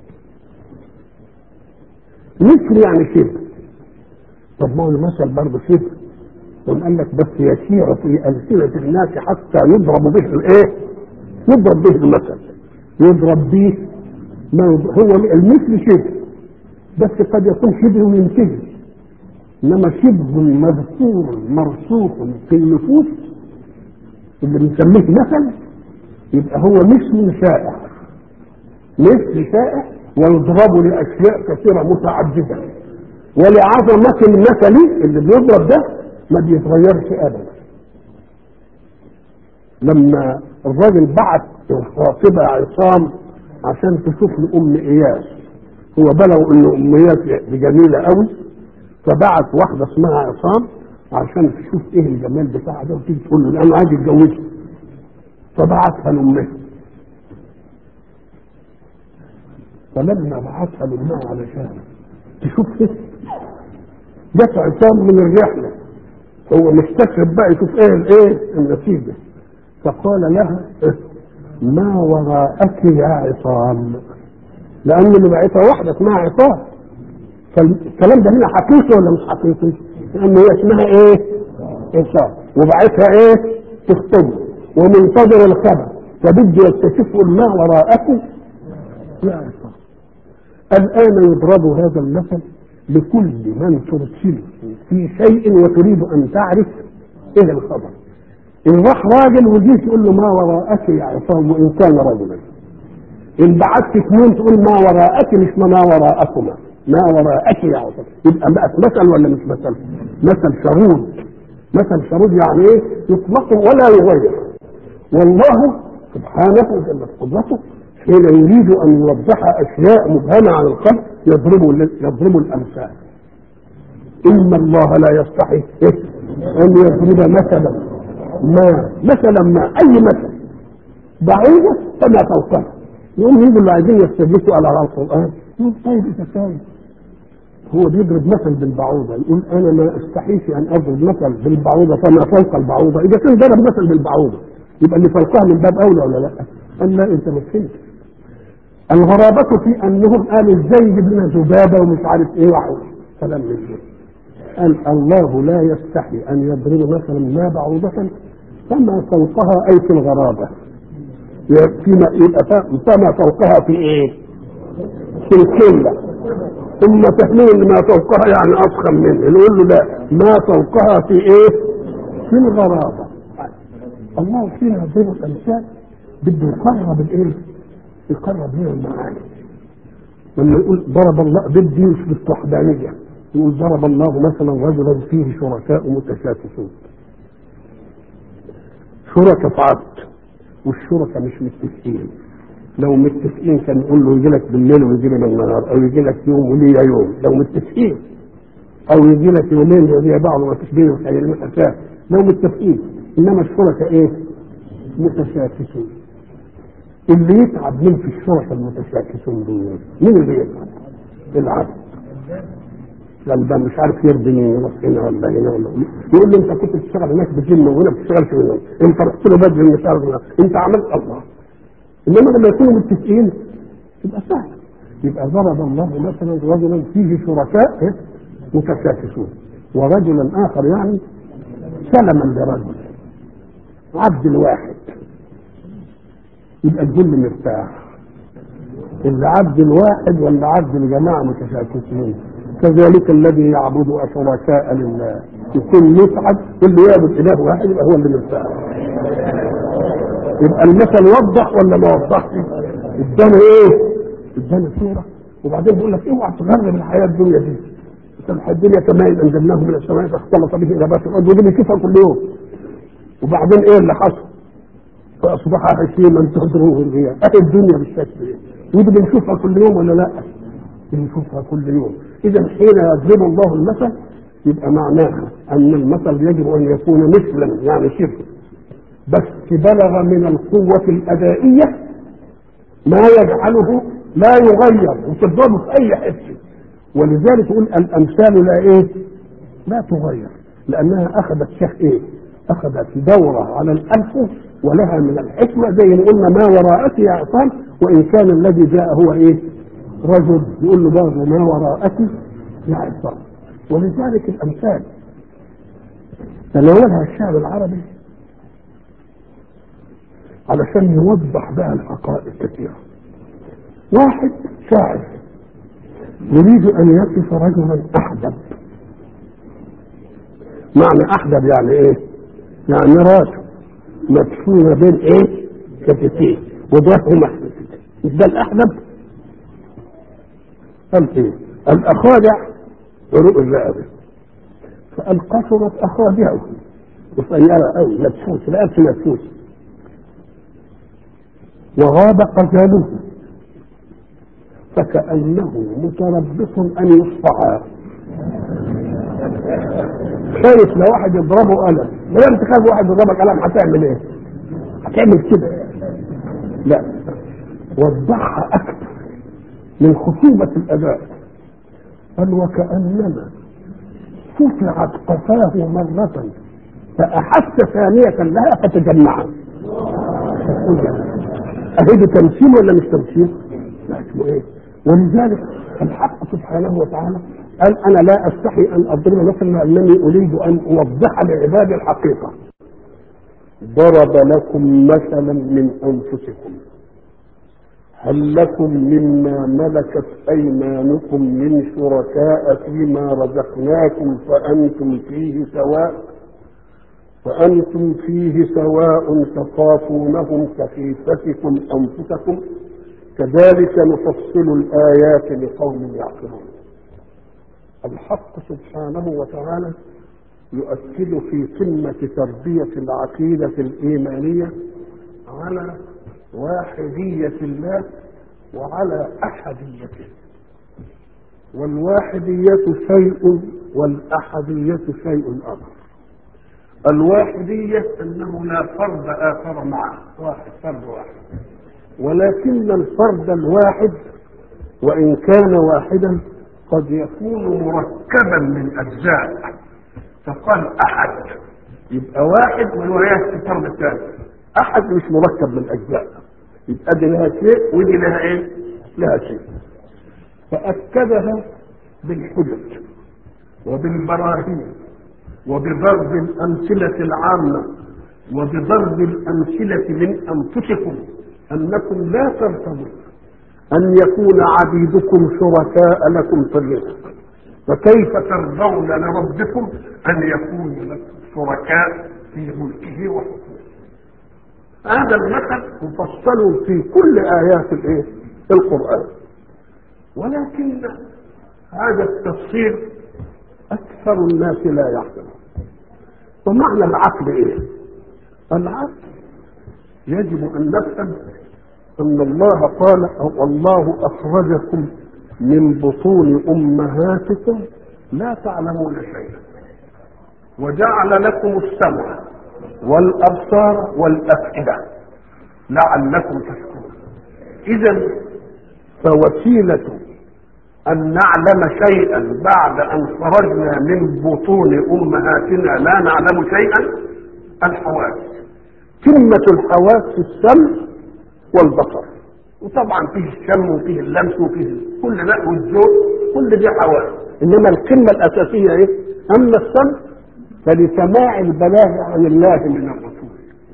مثل يعني شبه طب ما هو المثل برضه شبه ثم قال لك بس يسير في ألسنة الناس حتى يضرب به الايه؟ يضرب به المثل يضرب به ما هو المثل شبه بس قد يكون شبه وينتهي انما شبه مذكور مرسوخ في النفوس اللي بنسميه مثل يبقى هو مثل شائع مثل شائع ويضرب لاشياء كثيره متعدده ولعظمه المثل اللي بيضرب ده ما بيتغيرش ابدا لما الراجل بعت الخاطبه عصام عشان تشوف لام اياس هو بلغوا ان ام اياس جميله قوي فبعت واحده اسمها عصام عشان تشوف ايه الجمال بتاعها ده وتيجي تقول له انا عايز اتجوزها فبعتها لامها فلما بعتها لامها علشان تشوف ايه جت عصام من الرحله هو مستكرب بقى يشوف ايه الايه النتيجه فقال لها إيه؟ ما وراءك يا عصام لان اللي بعتها واحده اسمها عصام فالكلام ده هنا حقيقي ولا مش حقيقي؟ لأن هي اسمها إيه؟ إنسان وبعتها إيه؟ تخطب ومنتظر الخبر فبده يكتشفوا ما وراءكم لا يعرفه الآن يضرب هذا المثل لكل من ترسله في شيء وتريد أن تعرف إيه الخبر إن راح راجل وجيت تقول له ما وراءك يا عصام وإن كان رجلا إن بعثت اثنين تقول ما وراءك مش ما وراءكما ما وراءك يا عصام يبقى بقت مثل ولا مش مثل؟ مثل شرود مثل شرود يعني إيه؟ يطلق ولا يغير والله سبحانه جل قدرته حين يريد ان يوضح اشياء مبهمه عن الخلق يضرب يضرب الامثال ان الله لا يستحي إيه؟ ان يضرب مثلا ما مثلا ما اي مثل بعيده فما فوقها يقوم يجوا اللي عايزين يستدلكوا على القران يقول طيب انت فاهم هو بيضرب مثل بالبعوضه يقول انا ما استحيش ان اضرب مثل بالبعوضه فما فوق البعوضه اذا كان ضرب مثل بالبعوضه يبقى اللي فوقها من باب اولى ولا لا؟ قال لا انت ما فهمتش الغرابة في انهم قالوا ازاي يجيب لنا ذبابة ومش عارف ايه وحوش كلام من ده قال الله لا يستحي ان يضرب مثلا ما بعوضة فما فوقها اي في الغرابة فيما يبقى فما فوقها في ايه؟ في الكلة ثم تحمل ان ما فوقها يعني اضخم منه نقول له لا ما فوقها في ايه؟ في الغرابة الله فيها يضرب الامثال بده يقرب الايه؟ يقرب لنا المعاني لما يقول ضرب الله بده يثبت وحدانيه يقول ضرب الله مثلا رجلا فيه شركاء متشاكسون شركاء في عقد والشركاء مش متفقين لو متفقين كان يقول له يجي لك بالليل ويجي لي بالنهار او يجي لك يوم وليا يوم لو متفقين او يجي لك يومين وليا بعض ما فيش بينهم حاجه لو متفقين انما الشركاء ايه؟ متشاكسون اللي يتعب مين في الشركاء المتشاكسون دول مين اللي يتعب؟ العبد غلبان مش عارف يرضي مين يروح هنا ولا هنا ولا هنا. يقول لي انت كنت بتشتغل هناك بجنة وهنا بتشتغلش هنا انت رحت له بدري مش عارف هنا. انت عملت الله انما لما يكونوا متفقين يبقى سهل يبقى ضرب الله مثلا رجلا فيه شركاء إيه؟ متشاكسون ورجلا اخر يعني سلما لرجل عبد الواحد يبقى الكل مرتاح اللي عبد الواحد ولا عبد الجماعة متشاكسين كذلك الذي يعبد شركاء لله يكون متعب اللي يعبد اله واحد يبقى هو اللي مرتاح يبقى المثل وضح ولا ما وضحش ادانا ايه ادانا صوره وبعدين بيقول لك اوعى تغرب الحياه الدنيا دي تمحى الدنيا كما انزلناه من السماء فاختلط به نبات الارض ودي بنشوفها كل يوم وبعدين ايه اللي حصل فاصبح هشيما تهدره الرياح اهي الدنيا بالشكل ايه ودي بنشوفها كل يوم ولا لا بنشوفها كل يوم اذا حين يضرب الله المثل يبقى معناها ان المثل يجب ان يكون مثلا يعني شبه بس بلغ من القوة الأدائية ما يجعله لا يغير وتضربه في أي حتة ولذلك يقول الأمثال لا إيه؟ لا تغير لأنها أخذت شيخ إيه؟ أخذت دورة على الألف ولها من الحكمة زي ما قلنا ما وراءك يا عصام وإن كان الذي جاء هو إيه؟ رجل يقول له برضه ما وراءك يا عصام ولذلك الأمثال تناولها الشعب العربي علشان يوضح بقى الحقائق كثيرة واحد شاعر يريد ان يصف رجلا احدب معنى احدب يعني ايه يعني راسه مدفونة بين ايه كتفين وظهره محدود مش ده الاحدب قال ايه الاخادع عروق الرقبه فقال قصرت اخادعه قصيره قوي مدفوس رقبته مدفوسه وغاب قتاله فكأنه متربص أن يصفع خايف لو واحد يضربه قلم ما دام تخاف واحد يضربك قلم هتعمل ايه؟ هتعمل كده لا وضحها أكثر من خصوبة الأداء قال وكأنما فتحت قفاه مرة فأحس ثانية لها فتجمعت اهي ده تمثيل ولا مش تمثيل؟ لا اسمه ايه؟ ولذلك الحق سبحانه وتعالى قال انا لا استحي ان اضرب مثلا انني اريد ان اوضح لعبادي الحقيقه ضرب لكم مثلا من انفسكم هل لكم مما ملكت ايمانكم من شركاء فيما رزقناكم فانتم فيه سواء فانتم فيه سواء تخافونهم كخيفتكم انفسكم كذلك نفصل الايات لقوم يعقلون الحق سبحانه وتعالى يؤكد في قمه تربيه العقيده الايمانيه على واحدية الله وعلى أحديته والواحدية شيء والأحدية شيء آخر الواحدية أنه لا فرد آخر معه واحد فرد واحد ولكن الفرد الواحد وإن كان واحدا قد يكون مركبا من أجزاء فقال أحد يبقى واحد والولايات فرد الثاني أحد مش مركب من أجزاء يبقى دي لها شيء ودي لها ايه؟ لها شيء. فأكدها بالحجج وبالبراهين وبضرب الأمثلة العامة وبضرب الأمثلة من أنفسكم أنكم لا ترتضوا أن يكون عبيدكم شركاء لكم في الرزق فكيف ترضون لربكم أن يكون لكم شركاء في ملكه وحكمه هذا المثل مفصل في كل آيات الايه؟ القرآن ولكن هذا التفسير أكثر الناس لا يعلمون ومعنى العقل إيه؟ العقل يجب أن نفهم أن الله قال أو الله أخرجكم من بطون أمهاتكم لا تعلمون شيئا وجعل لكم السمع والأبصار والأفئدة لعلكم تشكرون إذا فوسيلة أن نعلم شيئا بعد أن خرجنا من بطون أمهاتنا لا نعلم شيئا الحواس قمة الحواس السمع والبصر وطبعا فيه الشم وفيه اللمس وفيه كل ده والذوق كل دي حواس انما القمه الاساسيه ايه؟ اما السمع فلسماع البلاغ عن الله من الرسول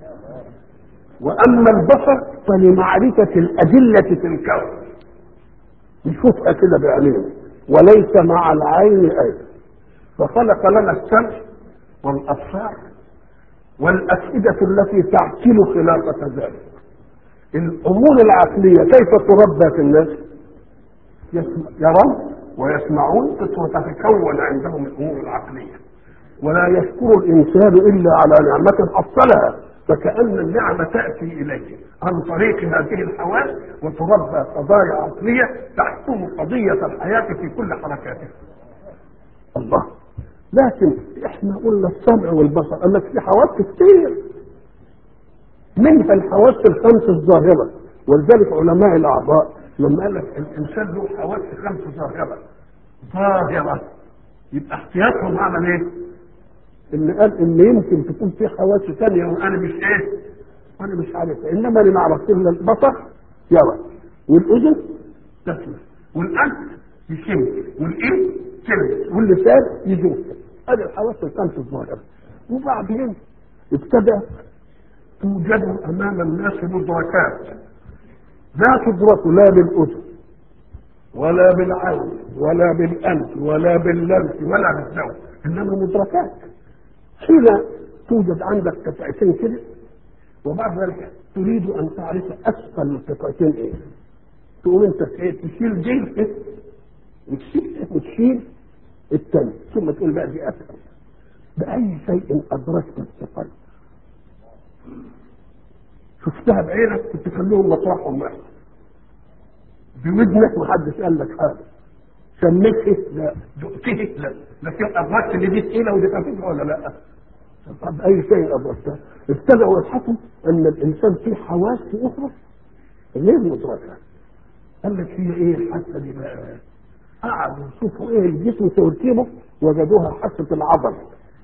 واما البصر فلمعرفه الادله في الكون نشوفها كده بعينينا وليس مع العين ايضا فخلق لنا السمع والابصار والافئده التي تعقل خلافه ذلك الامور العقليه كيف تربى في الناس يرون ويسمعون وتتكون عندهم الامور العقليه ولا يشكر الانسان الا على نعمه حصلها فكان النعمه تاتي اليه عن طريق هذه الحواس وتربى قضايا عقليه تحكم قضيه الحياه في كل حركاتها الله لكن احنا قلنا السمع والبصر قال لك في حواس كتير منها الحواس الخمس الظاهره ولذلك علماء الاعضاء لما قال لك الانسان له حواس خمس ظاهره ظاهره يبقى احتياطهم عمل ايه؟ ان قال ان يمكن تكون في حواس ثانيه وانا مش ايه؟ وانا مش عارف انما اللي نعرف الا البصر يرى والاذن تسمع والانف يشم والايد تلمس واللسان يذوق هذه الحواس الخمس الظاهره وبعدين ابتدى توجد امام الناس مدركات لا تدرك لا بالاذن ولا بالعين ولا بالانف ولا باللمس ولا بالذوق انما مدركات حين توجد عندك قطعتين كده وبعد ذلك تريد ان تعرف اسفل القطعتين ايه تقوم انت تشيل دي إيه؟ وتشيل وتشيل الثاني ثم تقول بقى دي اسفل باي شيء ادركت الثقل شفتها بعينك كنت تخليهم مطرحهم واحد بودنك محدش قال لك حاجه سميت ايه؟ لا دقته لا لكن ادركت ان دي تقيله ودي خفيفه ولا لا؟ طب اي شيء ادركته ابتدأوا يبحثوا ان الانسان فيه حواس اخرى غير مدركه قال لك هي ايه الحاسه دي بقى؟ قعدوا يشوفوا ايه الجسم تركيبه وجدوها حاسه العضل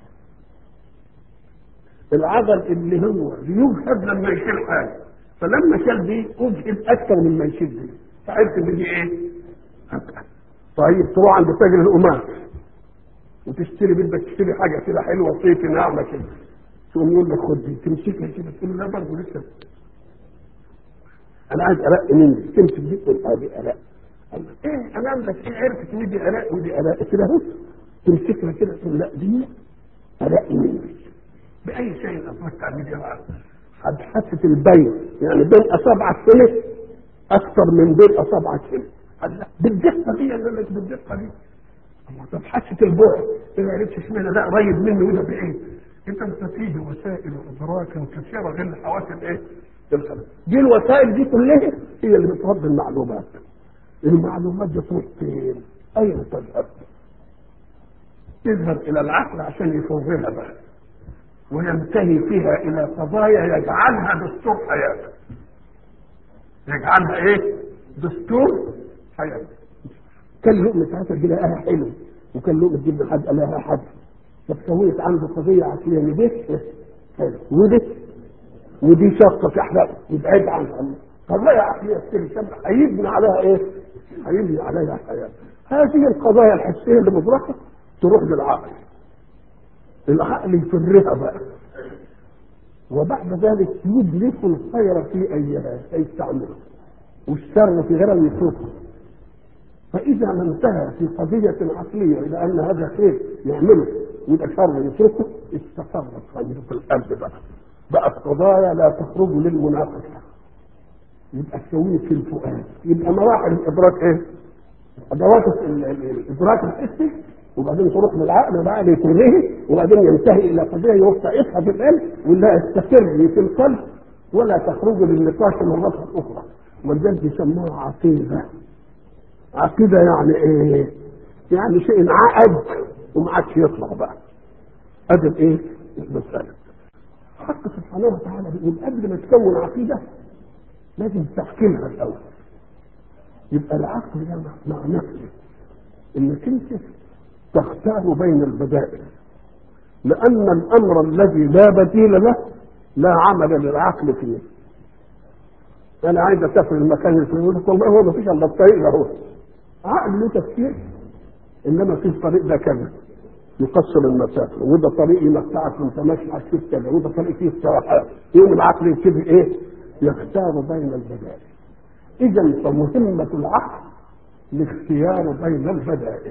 العضل اللي هو بيجهد لما يشيل حاجه فلما شال دي اجهد اكثر مما يشيل دي فعرفت ان دي ايه؟ أبقى. طيب تروح عند تاجر القماش وتشتري بدك تشتري حاجه كده حلوه صيفي ناعمه كده تقوم يقول لك خد دي تمسكها كده تقول له لا برضه لسه انا عايز ارق مني تمسك دي تقول ادي ارق قال لك ايه انا عندك ايه عرفت ان دي ارق ودي ارق كده اهو تمسكها كده تقول لا دي ارق مني باي شيء اصبحت تعمل يا حادثه البين يعني بين اصابع السنه اكثر من بين اصابع السنه قال لا بالدقه دي قال لك بالدقه دي الله طب حاسه البعد ما عرفتش اشمعنى ده قريب مني وده بعيد انت انت فيه وسائل ادراك كثيره غير الحواس الايه؟ الخمس دي الوسائل دي كلها هي اللي بترد المعلومات المعلومات دي تروح فين؟ اين تذهب؟ تذهب الى العقل عشان يفرغها بقى وينتهي فيها الى قضايا يجعلها دستور حياته يجعلها ايه؟ دستور حياته كان لقمة عسل دي لقاها حلو وكان لقمة جبن حد لقاها حد فسويت عنده قضية عقلية ان دي حلو ودي ودي شقة تحرقه يبعد عنها قضايا عقلية كتير شبه هيبني عليها ايه؟ هيبني عليها حياة هذه القضايا الحسية اللي مدركة تروح للعقل العقل يفرها بقى وبعد ذلك يدرك الخير في ايها يستعمله والشر في غيرها يتركه فإذا ما انتهى في قضية عقلية إلى أن هذا خير يعمله ويبقى شر يتركه استقرت خير في القلب بقى بقت قضايا لا تخرج للمناقشة يبقى تسويه في الفؤاد يبقى مراحل الإدراك إيه؟ أدوات الإدراك الحسي وبعدين تروح للعقل والعقل يكرهه وبعدين ينتهي إلى قضية يوسعها في القلب ولا يستقر في القلب ولا تخرج للنقاش مرة أخرى ولذلك يسموها عقيدة عقيدة يعني ايه؟ يعني شيء انعقد وما عادش يطلع بقى. ادي ايه؟ المسألة. حق سبحانه وتعالى بيقول قبل ما تكون عقيدة لازم تحكيمها الأول. يبقى العقل ده مع نفسه انك انت تختار بين البدائل. لأن الأمر الذي لا بديل له لا عمل للعقل فيه. أنا عايز أسافر المكان الفلاني يقول لك والله هو ما فيش إلا الطريق ده هو. عقل له تفكير انما في الطريق ده كذا يقصر المسافه وده طريق يمتعك وانت ماشي هتشوف كذا وده طريق فيه استراحات يوم العقل يبتدي ايه؟ يختار بين البدائل اذا فمهمه العقل الاختيار بين البدائل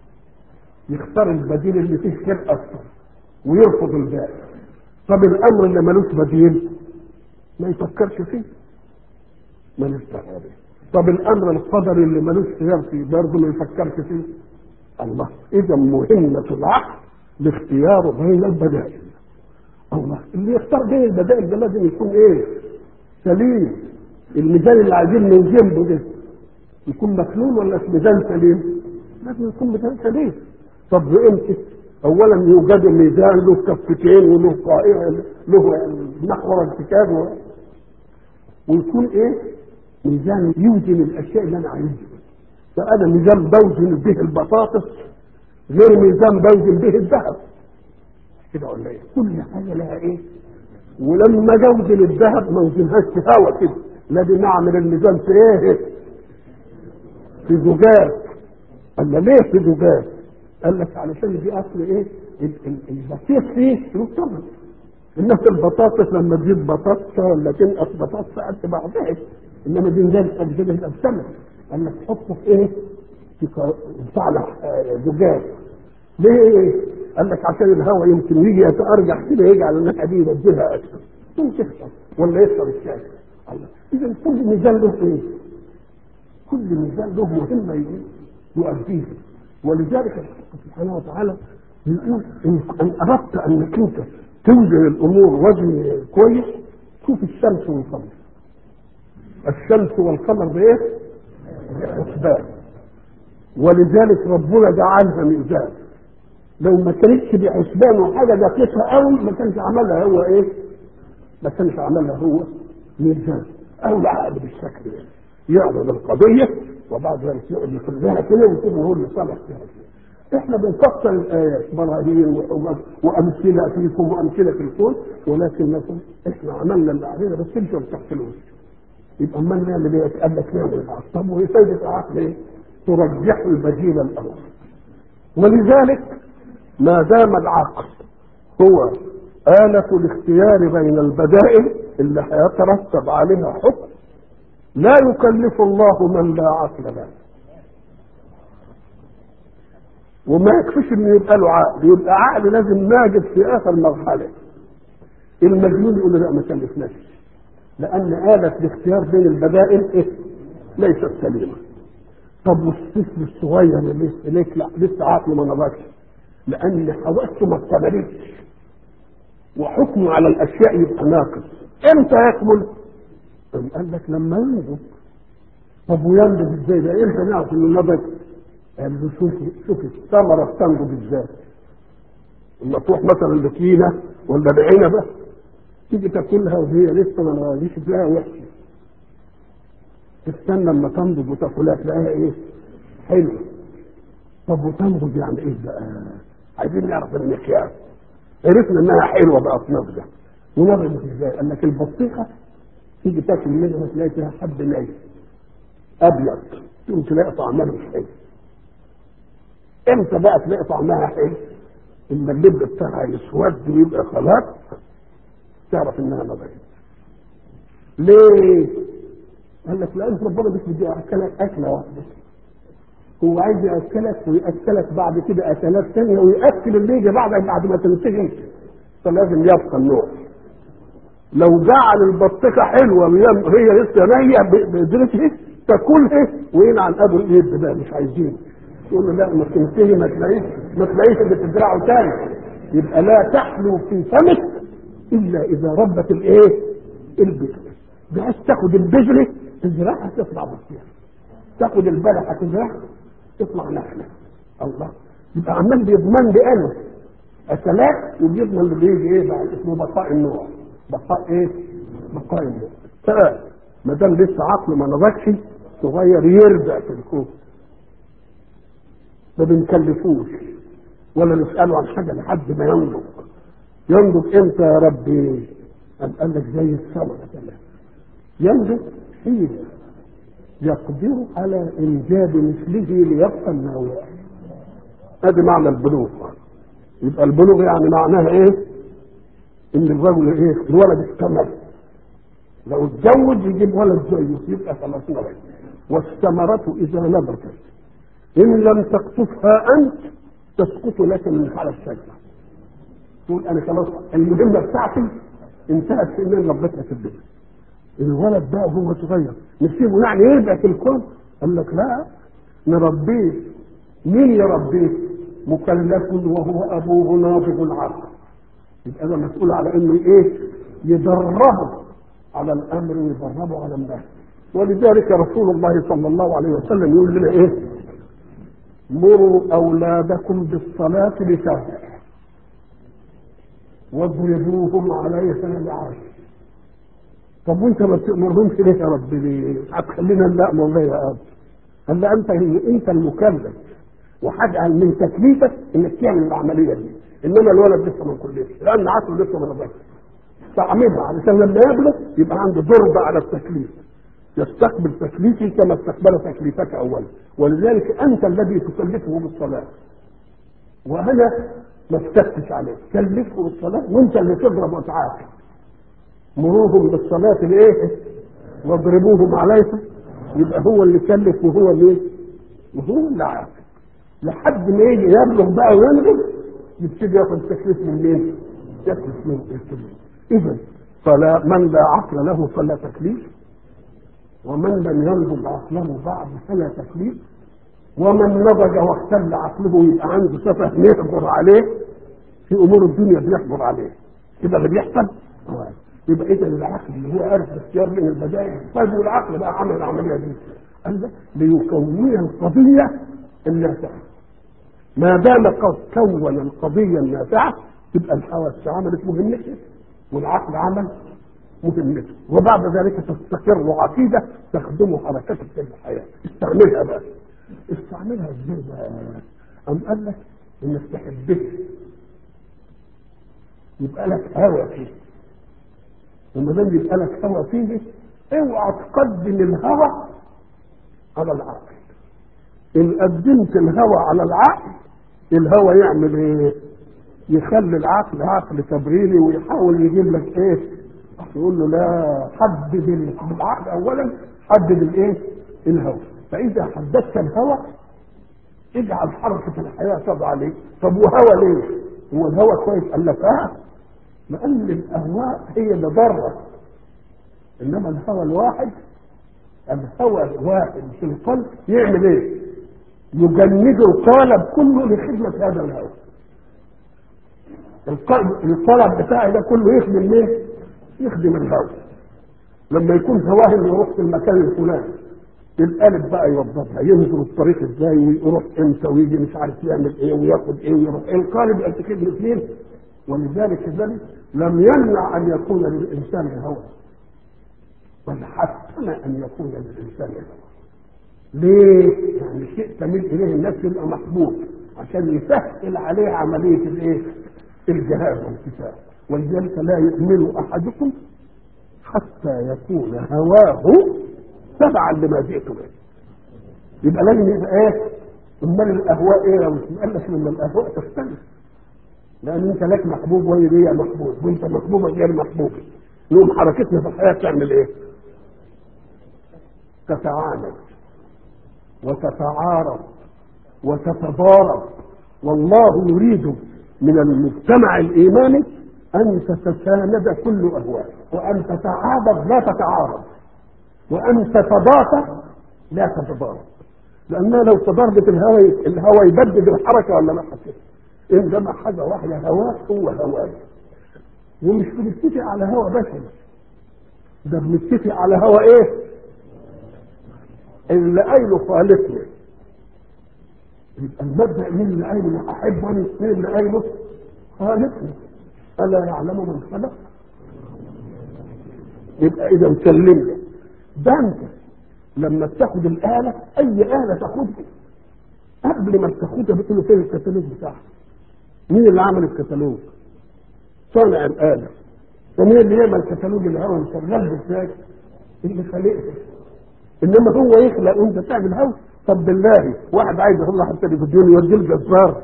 يختار البديل اللي فيه خير اكثر ويرفض الباقي طب الامر اللي ملوش بديل ما يفكرش فيه ملوش دعوه طب الامر القدري اللي ملوش خيار فيه برضه ما يفكرش فيه الله اذا مهمه العقل الاختيار بين البدائل الله اللي يختار بين البدائل ده لازم يكون ايه سليم الميزان اللي عايزين نوزن ده يكون مخلول ولا ميزان سليم لازم يكون ميزان سليم طب امتى اولا يوجد ميزان له كفتين وله قائمه له محور ارتكاز ويكون ايه ميزان يوزن الاشياء اللي انا عايزها فانا ميزان بوزن به البطاطس غير ميزان بوزن به الذهب كده ولا ايه كل حاجه لها ايه ولما جوزن الذهب ما وزنهاش في هوا كده لازم نعمل الميزان في ايه في زجاج قال ليه في زجاج قال لك علشان دي اصل ايه البسيط فيه له ثمن الناس البطاطس لما تجيب بطاطسه ولا تنقص بطاطسه قد بعضها انما دي نزال قد كده يبقى بثمن قال لك تحطه في ايه؟ في فعلة زجاج ليه؟ قال لك عشان الهواء يمكن يجي يتأرجح كده يجي على الناحية دي يبدلها أكثر ثم تخسر ولا يخسر الشاي الله إذا كل ميزان له إيه؟ كل ميزان له مهمة يؤديها ولذلك الحق سبحانه وتعالى بيقول إن أردت أنك أنت توزن الأمور وزن كويس شوف الشمس والقمر الشمس والقمر بايه؟ بحسبان ولذلك ربنا جعلها ميزان لو ما كانتش بحسبان وحاجه دقيقه قوي ما كانش عملها هو ايه؟ ما كانش عملها هو ميزان او العقل بالشكل ده يعرض القضيه وبعد ذلك يقعد يخليها كده ويكون هو اللي صالح فيها احنا بنفسر الايات براهين وامثله فيكم وامثله في الكون ولكنكم احنا عملنا اللي علينا بس انتوا ما بتحصلوش يبقى امال نعمل ايه؟ قال لك نعمل العقل طب وهي فايده العقل ايه؟ ترجح البديل الاول ولذلك ما دام العقل هو آلة الاختيار بين البدائل اللي هيترتب عليها حكم لا يكلف الله من لا عقل له وما يكفيش انه يبقى له عقل يبقى عقل لازم ناجد في اخر مرحله المجنون يقول له لا ما كلفناش لان آلة الاختيار بين البدائل إيه؟ ليست سليمه طب والطفل الصغير اللي لسه ليك لا لسه عقله ما نضجش لان حواسه ما اكتملتش وحكمه على الاشياء يبقى ناقص امتى يكمل؟ قام قال لك لما ينضج طب وينضج ازاي ده امتى نعرف انه نضج؟ قال له شوف شوف الثمره بتنضج ازاي لما تروح مثلا لكينه ولا بعنبه تيجي تاكلها وهي لسه ما نضجتش تلاقيها وحشه تستنى لما تنضج وتاكلها تلاقيها ايه؟ حلوه طب وتنضج يعني ايه بقى؟ عايزين نعرف المقياس عرفنا انها حلوه بقت نضجه ونضجت ازاي؟ قال لك البطيخه تيجي تاكل منها تلاقي فيها حب نايم ابيض تقوم تلاقي طعمها مش حلو امتى بقى تلاقي طعمها حلو؟ اما اللب بتاعها يسود ويبقى خلاص تعرف انها نضجت ليه؟ قال لك لان ربنا مش بدي اكلك اكله واحده هو عايز ياكلك وياكلك بعد كده اكلات ثانيه وياكل اللي يجي بعدك بعد ما تنتهي فلازم يبقى النوع لو جعل البطيخه حلوه وهي لسه نيه بقدرته تاكلها وينعن ابو الايد بقى مش عايزين يقول له لا ما تنتهي ما تلاقيش ما تلاقيش اللي تزرعه تاني يبقى لا تحلو في فمك الا اذا ربت الايه؟ البذره بحيث تاخد البذره تزرعها تطلع بطيخه تاخد البلحه تزرعها تطلع نخله الله يبقى عمال بيضمن لي انا اكلات وبيضمن اللي بيجي ايه بقى اسمه بقاء النوع بقاء ايه؟ بقاء النوع فما دام لسه عقله ما نضجش صغير يرجع في الكون ما بنكلفوش ولا نساله عن حاجه لحد ما ينضج ينضج امتى يا ربي؟ قام قال لك زي الثمره كمان ينضج حين يقدر على انجاب مثله ليبقى النوع ادي معنى البلوغ يبقى البلوغ يعني معناها ايه ان الرجل ايه الولد اكتمل لو اتجوز يجيب ولد زيه يبقى خلاص نضج والثمرة إذا نضجت إن لم تقطفها أنت تسقط لك من على الشجرة تقول أنا خلاص المهمة بتاعتي انتهت في إن ربتها في الدنيا الولد بقى وهو صغير نسيبه يعني يرجع في الكون قال لك لا نربيه مين يربيه مكلف وهو ابوه ناضج العقل يبقى انا مسؤول على انه ايه يدربه على الامر ويدربه على النهي ولذلك رسول الله صلى الله عليه وسلم يقول لنا ايه مروا اولادكم بالصلاه لسبع واضربوهم عليها لعشر طب وانت ما بتأمرهمش ليه يا رب ليه؟ هتخلينا نأمر ليه يا أب؟ قال له انت انت المكلف وحاجة من تكليفك انك تعمل العملية دي انما الولد لسه ما كلفش لان عقله لسه ما نضجش استعملها علشان لما يبلغ يبقى عنده ضرب على التكليف يستقبل تكليفي كما استقبل تكليفك اولا ولذلك انت الذي تكلفه بالصلاه وانا ما افتكتش عليك كلفه بالصلاه وانت اللي تضرب وتعاقب مروهم بالصلاة الايه واضربوهم عليها يبقى هو اللي كلف وهو اللي وهو اللي عاقب لحد ما يجي يبلغ بقى وينزل يبتدي ياخد تكليف من مين؟ يكلف من التكليف اذا فلا من لا عقل له فلا تكليف ومن لم ينضج عقله بعد فلا تكليف ومن نضج واختل عقله يبقى عنده سفه يحضر عليه في امور الدنيا بيحضر عليه كده اللي بيحصل يبقى اذا العقل اللي هو عارف اختيار من البدائل طيب والعقل بقى عمل العمليه دي قال لك ليكون القضيه النافعه ما دام قد كون القضيه النافعه تبقى الحواس عملت مهمتها والعقل عمل مهمته وبعد ذلك تستقر عقيده تخدم حركتك في الحياه استعملها بقى استعملها ازاي بقى؟ أم قال لك انك تحبها يبقى لك هوى فيه وما دام يبقى لك هوى فيه اوعى تقدم الهوى على العقل ان قدمت الهوى على العقل الهوى يعمل ايه يخلي العقل عقل تبريري ويحاول يجيب لك ايه يقول له لا حدد بالعقل اولا حدد الايه الهوى فاذا حددت الهوى اجعل حركه الحياه تضع عليه طب وهوى ليه هو الهوى كويس قال لك اه لان الاهواء هي اللي ضاره انما الهوى الواحد الهوى الواحد في القلب يعمل ايه يجند القالب كله لخدمه هذا الهوى القلب الطلب بتاعي ده كله يخدم ليه؟ يخدم الهوى لما يكون هواه انه يروح في المكان الفلاني القالب بقى يوظفها ينظر الطريق ازاي ويروح امتى ويجي مش عارف يعمل ايه وياخد ايه ويروح ايه القالب يأتي الاثنين ولذلك ذلك لم يمنع ان يكون للانسان هوى بل حسن ان يكون للانسان هوى ليه؟ يعني شيء تميل اليه الناس يبقى محبوب عشان يسهل عليه عمليه الايه؟ الجهاد والكتاب ولذلك لا يؤمن احدكم حتى يكون هواه تبعا لما جئت به يبقى لازم يبقى ايه امال الاهواء ايه لو قال لك لما الاهواء تختلف لان انت لك محبوب وهي ليا محبوب وانت محبوبه غير محبوبه يوم حركتنا في الحياه تعمل ايه؟ تتعاند وتتعارض وتتضارب والله يريد من المجتمع الايماني ان تتساند كل اهواء وان تتعاضد لا تتعارض وان تتضافى لا تتضارب لانها لو تضاربت الهواء الهواء يبدد الحركه ولا لا حكي انما حاجه واحده هواء هو هواء ومش بنتفق على هواء بشري ده بنتفق على هواء ايه اللي قايله خالقنا يبقى المبدا مين اللي قايله احب انا مين اللي قايله خالقنا الا يعلم من خلق يبقى اذا سلمنا ده انت لما بتاخد الاله اي اله تاخدها قبل ما بتاخدها بتقول له فين الكتالوج بتاعها مين اللي عمل الكتالوج صانع الاله ومين اللي يعمل كتالوج الهواء شغال ازاي اللي خالقها انما هو يخلق وانت تعمل هوا طب بالله واحد عايز يطلع التلفزيون يوديه الجزار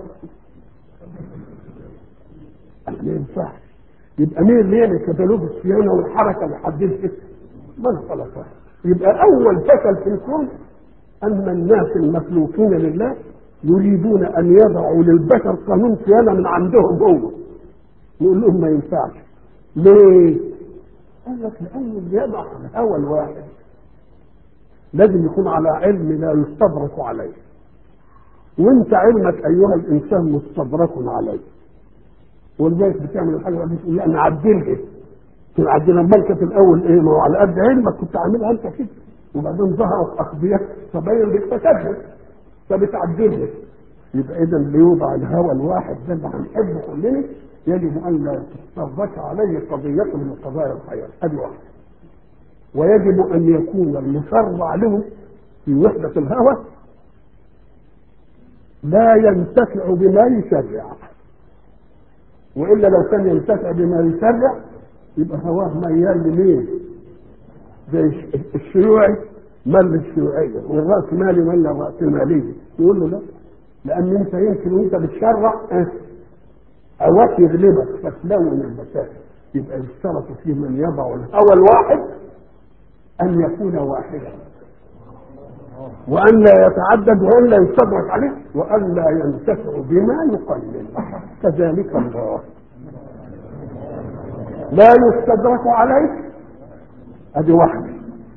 ما ينفعش يبقى مين اللي يعمل كتالوج الصيانه والحركه اللي حددت من خلقها يبقى اول فشل في الكون ان الناس المخلوقين لله يريدون ان يضعوا للبشر قانون صيانه من عندهم هو نقول لهم ما ينفعش ليه؟ قال لك لان اللي يضع الهوى الواحد لازم يكون على علم لا يستدرك عليه وانت علمك ايها الانسان مستدرك عليه ولذلك بتعمل الحاجه وبعدين تقول لا نعدلها نعدلها امال كانت الاول ايه ما هو على قد علمك كنت عاملها انت كده وبعدين ظهرت اخبيات تبين لك فسادها فبتعدلها يبقى اذا ليوضع الهوى الواحد ده اللي هنحبه كلنا يجب ان لا تستدرك عليه قضيه من قضايا الحياه ادي واحده ويجب ان يكون المشرع له في وحده الهوى لا ينتفع بما يشرع والا لو كان ينتفع بما يشرع يبقى هواه ميال لمين؟ زي الشيوعي مال للشيوعيه والراس مالي مال للراس ماليه يقول له لا لان انت يمكن وانت بتشرع اه هواك يغلبك فتلون المسائل يبقى يشترط في من يضع الهوى الواحد ان يكون واحدا وان لا يتعدد وان لا يستدرك عليه وان لا ينتفع بما يقلل كذلك الله لا يستدرك عليه ادي واحده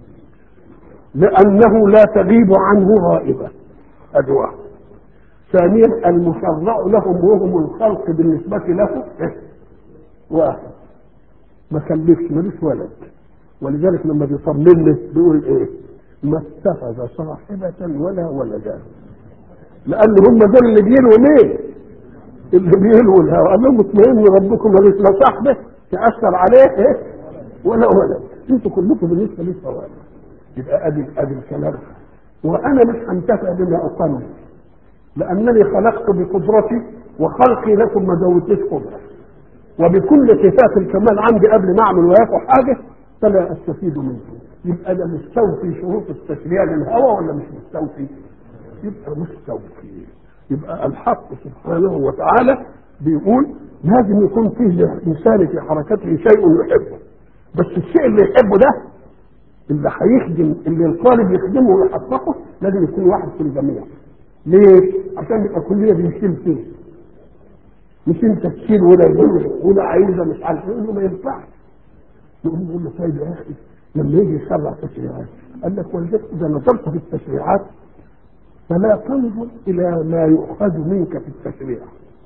لانه لا تغيب عنه غائبه ادي واحده ثانيا المشرع لهم وهم الخلق بالنسبه له واحد ما خلفش ملوش ولد ولذلك لما بيطمن بيقول ايه ما اتخذ صاحبة ولا ولدا لأن هم دول اللي بيلوا ليه اللي بيلوا الهوى قال لهم اطمئنوا ربكم ملوش لا صاحبة تأثر عليه ايه ولا ولد انتوا كلكم بالنسبة لي سواء يبقى ادي ادي الكلام وانا مش هنتفع بما اقنن لانني خلقت بقدرتي وخلقي لكم ما زودتش قدره وبكل صفات الكمال عندي قبل ما اعمل وياكل حاجه فلا استفيد منه يبقى ده مستوفي شروط التشريع للهوى ولا مش مستوفي؟ يبقى مستوفي يبقى الحق سبحانه وتعالى بيقول لازم يكون فيه للانسان في حركته شيء يحبه بس الشيء اللي يحبه ده اللي هيخدم اللي الطالب يخدمه ويحققه لازم يكون واحد في الجميع ليه؟ عشان يبقى كلنا بنشيل فيه مش انت تشيل ولا يقول ولا عايزه مش عارف يقول له ما ينفعش يقول له له طيب يا اخي لما يجي يشرع تشريعات قال لك ولذلك اذا نظرت في التشريعات فلا تنظر الى ما يؤخذ منك في التشريع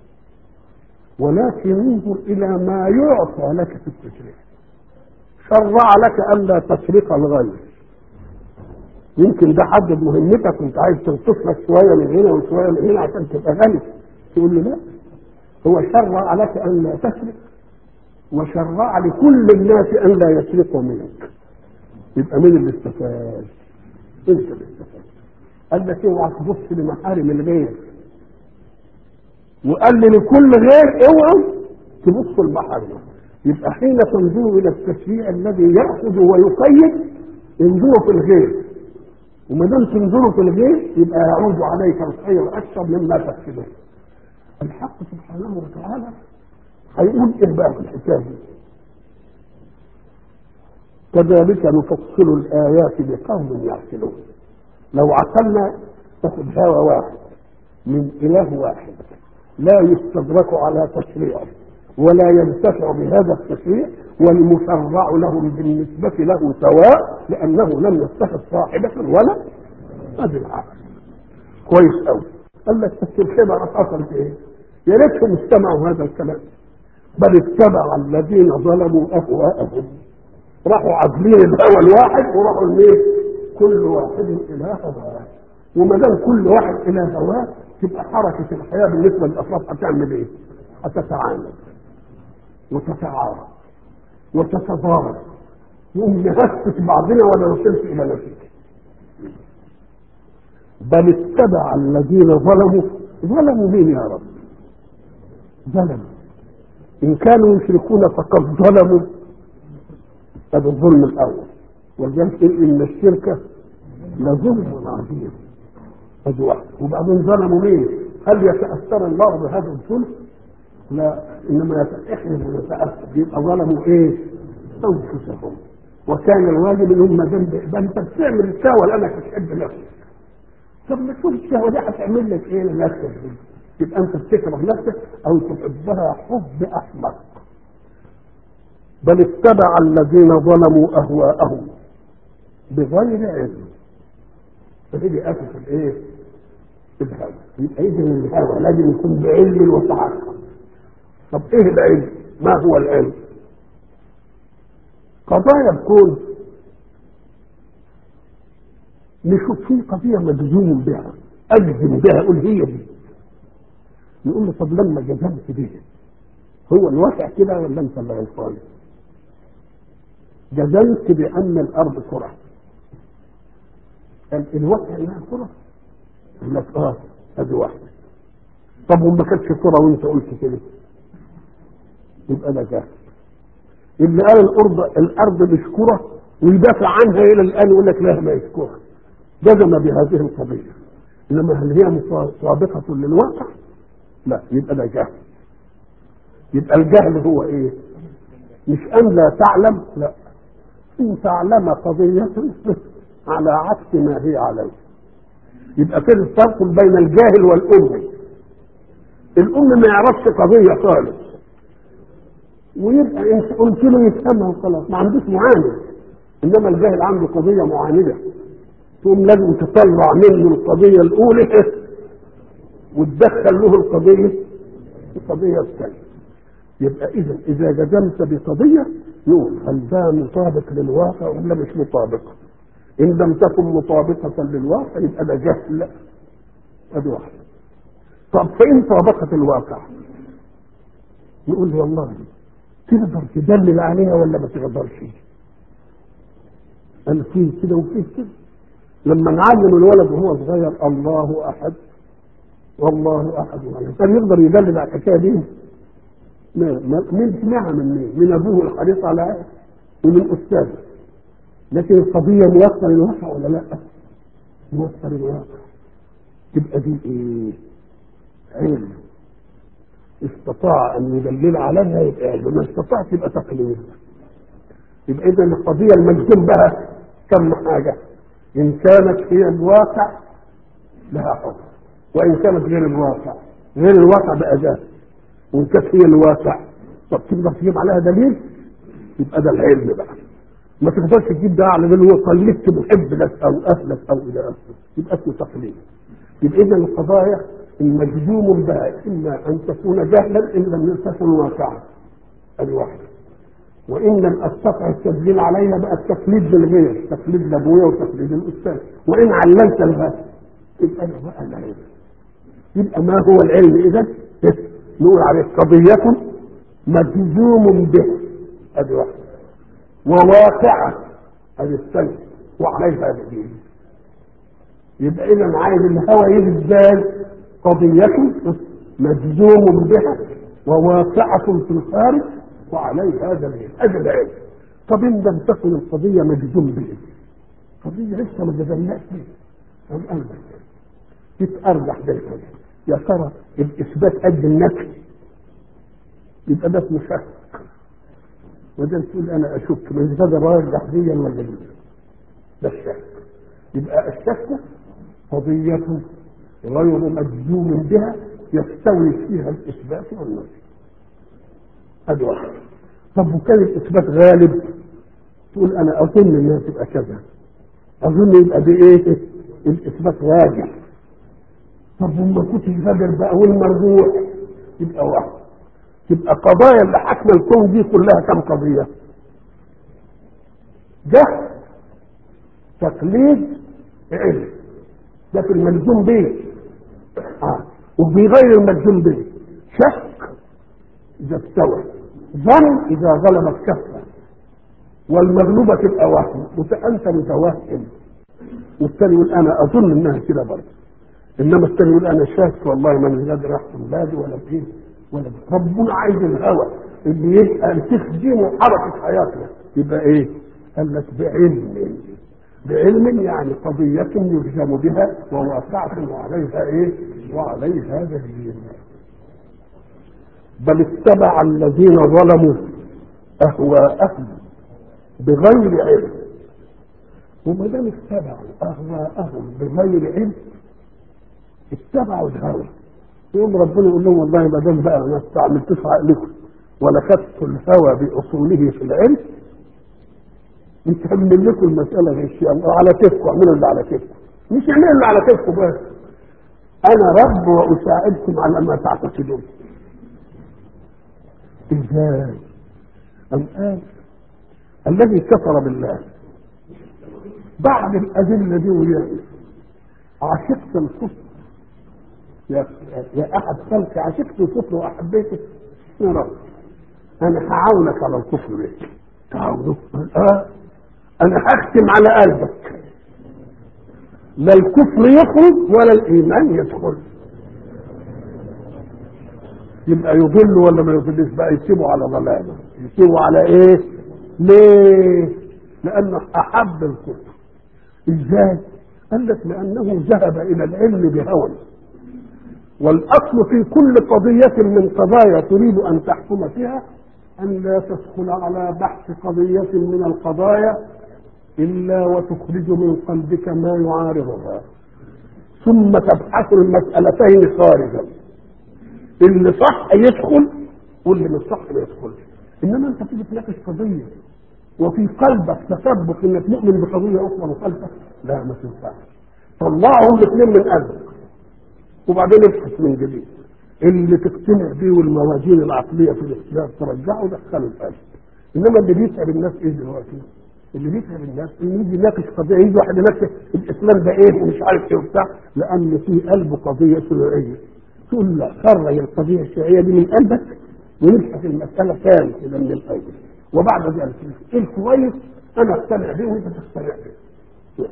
ولكن انظر الى ما يعطى لك في التشريع شرع لك الا تسرق الغير يمكن ده حدد مهمتك وانت عايز تنقص لك شويه من هنا وشويه من هنا عشان تبقى غني تقول له لا هو شرع لك ان لا تسرق وشرع لكل الناس ان لا يسرقوا منك يبقى مين اللي استفاد؟ انت اللي استفاد قال لك اوعى تبص لمحارم الغير وقال لي لكل غير اوعى تبص لمحارمه يبقى حين تنظروا الى التشريع الذي ياخذ ويقيد انظروا في الغير وما دام تنظروا في الغير يبقى يعود عليك الخير اكثر مما تفسده الحق سبحانه وتعالى هيقول ايه بقى في الحكايه دي كذلك نفصل الايات لقوم يعقلون لو عقلنا تاخد هوى واحد من اله واحد لا يستدرك على تشريعه ولا ينتفع بهذا التشريع والمشرع لهم بالنسبة له سواء لأنه لم يتخذ صاحبة ولا هذه العقل كويس قوي قال لك بس الخبرة حصلت ايه؟ يا ريتهم استمعوا هذا الكلام بل اتبع الذين ظلموا اهواءهم راحوا عازلين الهوى الواحد وراحوا لمين؟ كل واحد الى هواه وما دام كل واحد الى هواه تبقى حركه الحياه بالنسبه للافراد هتعمل ايه؟ هتتعامل وتتعارض وتتضارب يقوم نهفت بعضنا ولا نصلش الى نتيجه بل اتبع الذين ظلموا ظلموا مين يا رب؟ ظلموا ان كانوا يشركون فقد ظلموا هذا الظلم الاول ولذلك ان الشرك لظلم عظيم هذه واحده وبعدين ظلموا مين؟ هل يتاثر الله بهذا الظلم؟ لا انما يتحرم ويتاثر يبقى ظلموا ايه؟ انفسهم وكان الواجب ان هم ذنب يبقى انت بتعمل الشهوه لانك بتحب نفسك طب ما تشوف الشهوه دي هتعمل لك ايه لنفسك يبقى انت بتكره نفسك او تحبها حب احمق بل اتبع الذين ظلموا اهواءهم بغير علم فهي اسف الايه؟ الهوى يبقى اذا الهوى لازم يكون بعلم وتحقق طب ايه العلم؟ ما هو العلم؟ قضايا الكون نشوف في قضيه مجزوم بها اجزم بها اقول هي دي نقول له طب لما جزمت بها هو الواقع كده ولا انت اللي غلطان؟ جزمت بان الارض كره الواقع انها كره يقول لك اه ادي واحده طب وما كانتش كره وانت قلت كده يبقى ده جهل اللي قال الارض الارض مش كره ويدافع عنها الى الان يقول لك لا ما هيش كره جزم بهذه القضيه انما هل هي سابقه للواقع؟ لا يبقى ده جهل يبقى الجهل هو ايه؟ مش ان لا تعلم لا ان تعلم قضيه على عكس ما هي عليه يبقى في الفرق بين الجاهل والامي الام ما يعرفش قضيه خالص ويبقى انت قلت له يفهمها وخلاص ما عندوش معاند انما الجاهل عنده قضيه معانده تقوم لازم تطلع منه القضيه الاولى وتدخل له القضيه القضيه الثانيه يبقى اذا اذا جزمت بقضيه يقول هل ده مطابق للواقع ولا مش مطابق ان لم تكن مطابقه للواقع يبقى ده جهل ادي واحده طب فان طابقت الواقع يقول لي والله تقدر تدلل عليها ولا ما تقدرش قال فيه كده وفيه كده لما نعلم الولد وهو صغير الله احد والله احد كان يقدر يدلل على الحكايه دي من سمعها من مين؟ من ابوه الحريص على ومن استاذه لكن القضيه موصل الواقع ولا لا؟ موصل الواقع تبقى دي ايه علم استطاع ان يدلل عليها يبقى علم ما استطاع يبقى تقليد يبقى اذا القضيه المجزوم بها كم حاجه ان كانت هي الواقع لها حكم وان كانت غير الواقع غير الواقع بقى ده وان كانت هي الواقع طب تقدر تجيب عليها دليل يبقى ده العلم بقى ما تقدرش تجيب ده على دليل وقلدت محب لك او اهلك او الى اخره يبقى اسمه تقليد يبقى اذا القضايا المجزوم بها اما ان تكون جهلا ان لم تكن واقعا الواحد وان لم استطع التدليل عليها بقى التقليد بالغير تقليد لابويا وتقليد الاستاذ وان علمت لها يبقى انا بقى العلم يبقى ما هو العلم اذا نقول عليه قضية مجزوم به ادي واحدة وواقعة ادي الثانية وعليها دليل يبقى اذا عايز الهوى يجي ازاي قضية مجزوم بها وواقعة في الخارج وعليها دليل ادي العلم طب ان لم تكن القضية مجزوم به قضية لسه ما جزمناش بيه أم قلبك تتأرجح بالحاجة يا ترى الإثبات قد النفي يبقى ده اسمه شك وده تقول أنا أشك من هذا راجح ديا ولا دي ده الشك يبقى الشك قضية غير مجزوم بها يستوي فيها الإثبات والنفي هذا واحد طب وكان الإثبات غالب تقول أنا أظن إنها تبقى كذا أظن يبقى دي إيه الإثبات راجح طب وما كنتش قادر بقى والمرجوع يبقى واحد تبقى قضايا اللي حكم الكون دي كلها كم قضية ده تقليد علم ده في الملزوم به آه. وبغير الملزوم به شك إذا استوى ظن إذا غلبت كفة والمغلوبة تبقى وهم أنت متوهم والثاني يقول أنا أظن إنها كده برضه انما الثاني يقول انا شاك والله ما انا قادر احكم بالي ولا بايه ولا بيه. ربنا عايز الهوى اللي يبقى تخدمه حركه حياتنا يبقى ايه؟ قال لك بعلم بعلم يعني قضية يلزم بها وواقعة وعليها ايه؟ وعليها دليل بل اتبع الذين ظلموا اهواءهم بغير علم وما دام اتبعوا اهواءهم بغير علم اتبعوا الهوى يقوم ربنا يقول لهم والله ما دام بقى ما استعملتوش عقلكم ولا خدتوا الهوى باصوله في العلم نكمل لكم المساله غش على كيفكم اعملوا اللي على كيفكم مش اعملوا اللي على كيفكم بس انا رب واساعدكم على ما تعتقدون ازاي ام قال الذي كفر بالله بعد الادله دي وياه عشقت الكفر يا يا احد خلقي عشقت الكفر واحبيته يا رب انا هعاونك على الكفر ده تعاونه اه انا هختم على قلبك لا الكفر يخرج ولا الايمان يدخل يبقى يضل ولا ما يضلش بقى يسيبه على ضلاله يسيبه على ايه ليه لانه احب الكفر ازاي قال لك لانه ذهب الى العلم بهوى والاصل في كل قضيه من قضايا تريد ان تحكم فيها ان لا تدخل على بحث قضيه من القضايا الا وتخرج من قلبك ما يعارضها ثم تبحث المسالتين خارجا اللي صح يدخل واللي مش صح ما يدخلش انما انت تيجي تناقش قضيه وفي قلبك تسبق انك مؤمن بقضيه اخرى مخالفه لا ما تنفعش طلعهم الاثنين من قلبك وبعدين ابحث من جديد اللي تقتنع بيه والموازين العقليه في الاختيار ترجعه دخله القلب انما اللي بيتعب الناس ايه دلوقتي؟ اللي بيتعب الناس اللي يجي يناقش قضيه يجي واحد يناقش الاسلام ده ايه ومش عارف ايه وبتاع لان في قلبه قضيه شيوعيه تقول له خرج القضيه الشيوعيه دي من قلبك ونبحث المساله ثاني كده من الاول وبعد ذلك ايه الكويس انا اقتنع به وانت تقتنع به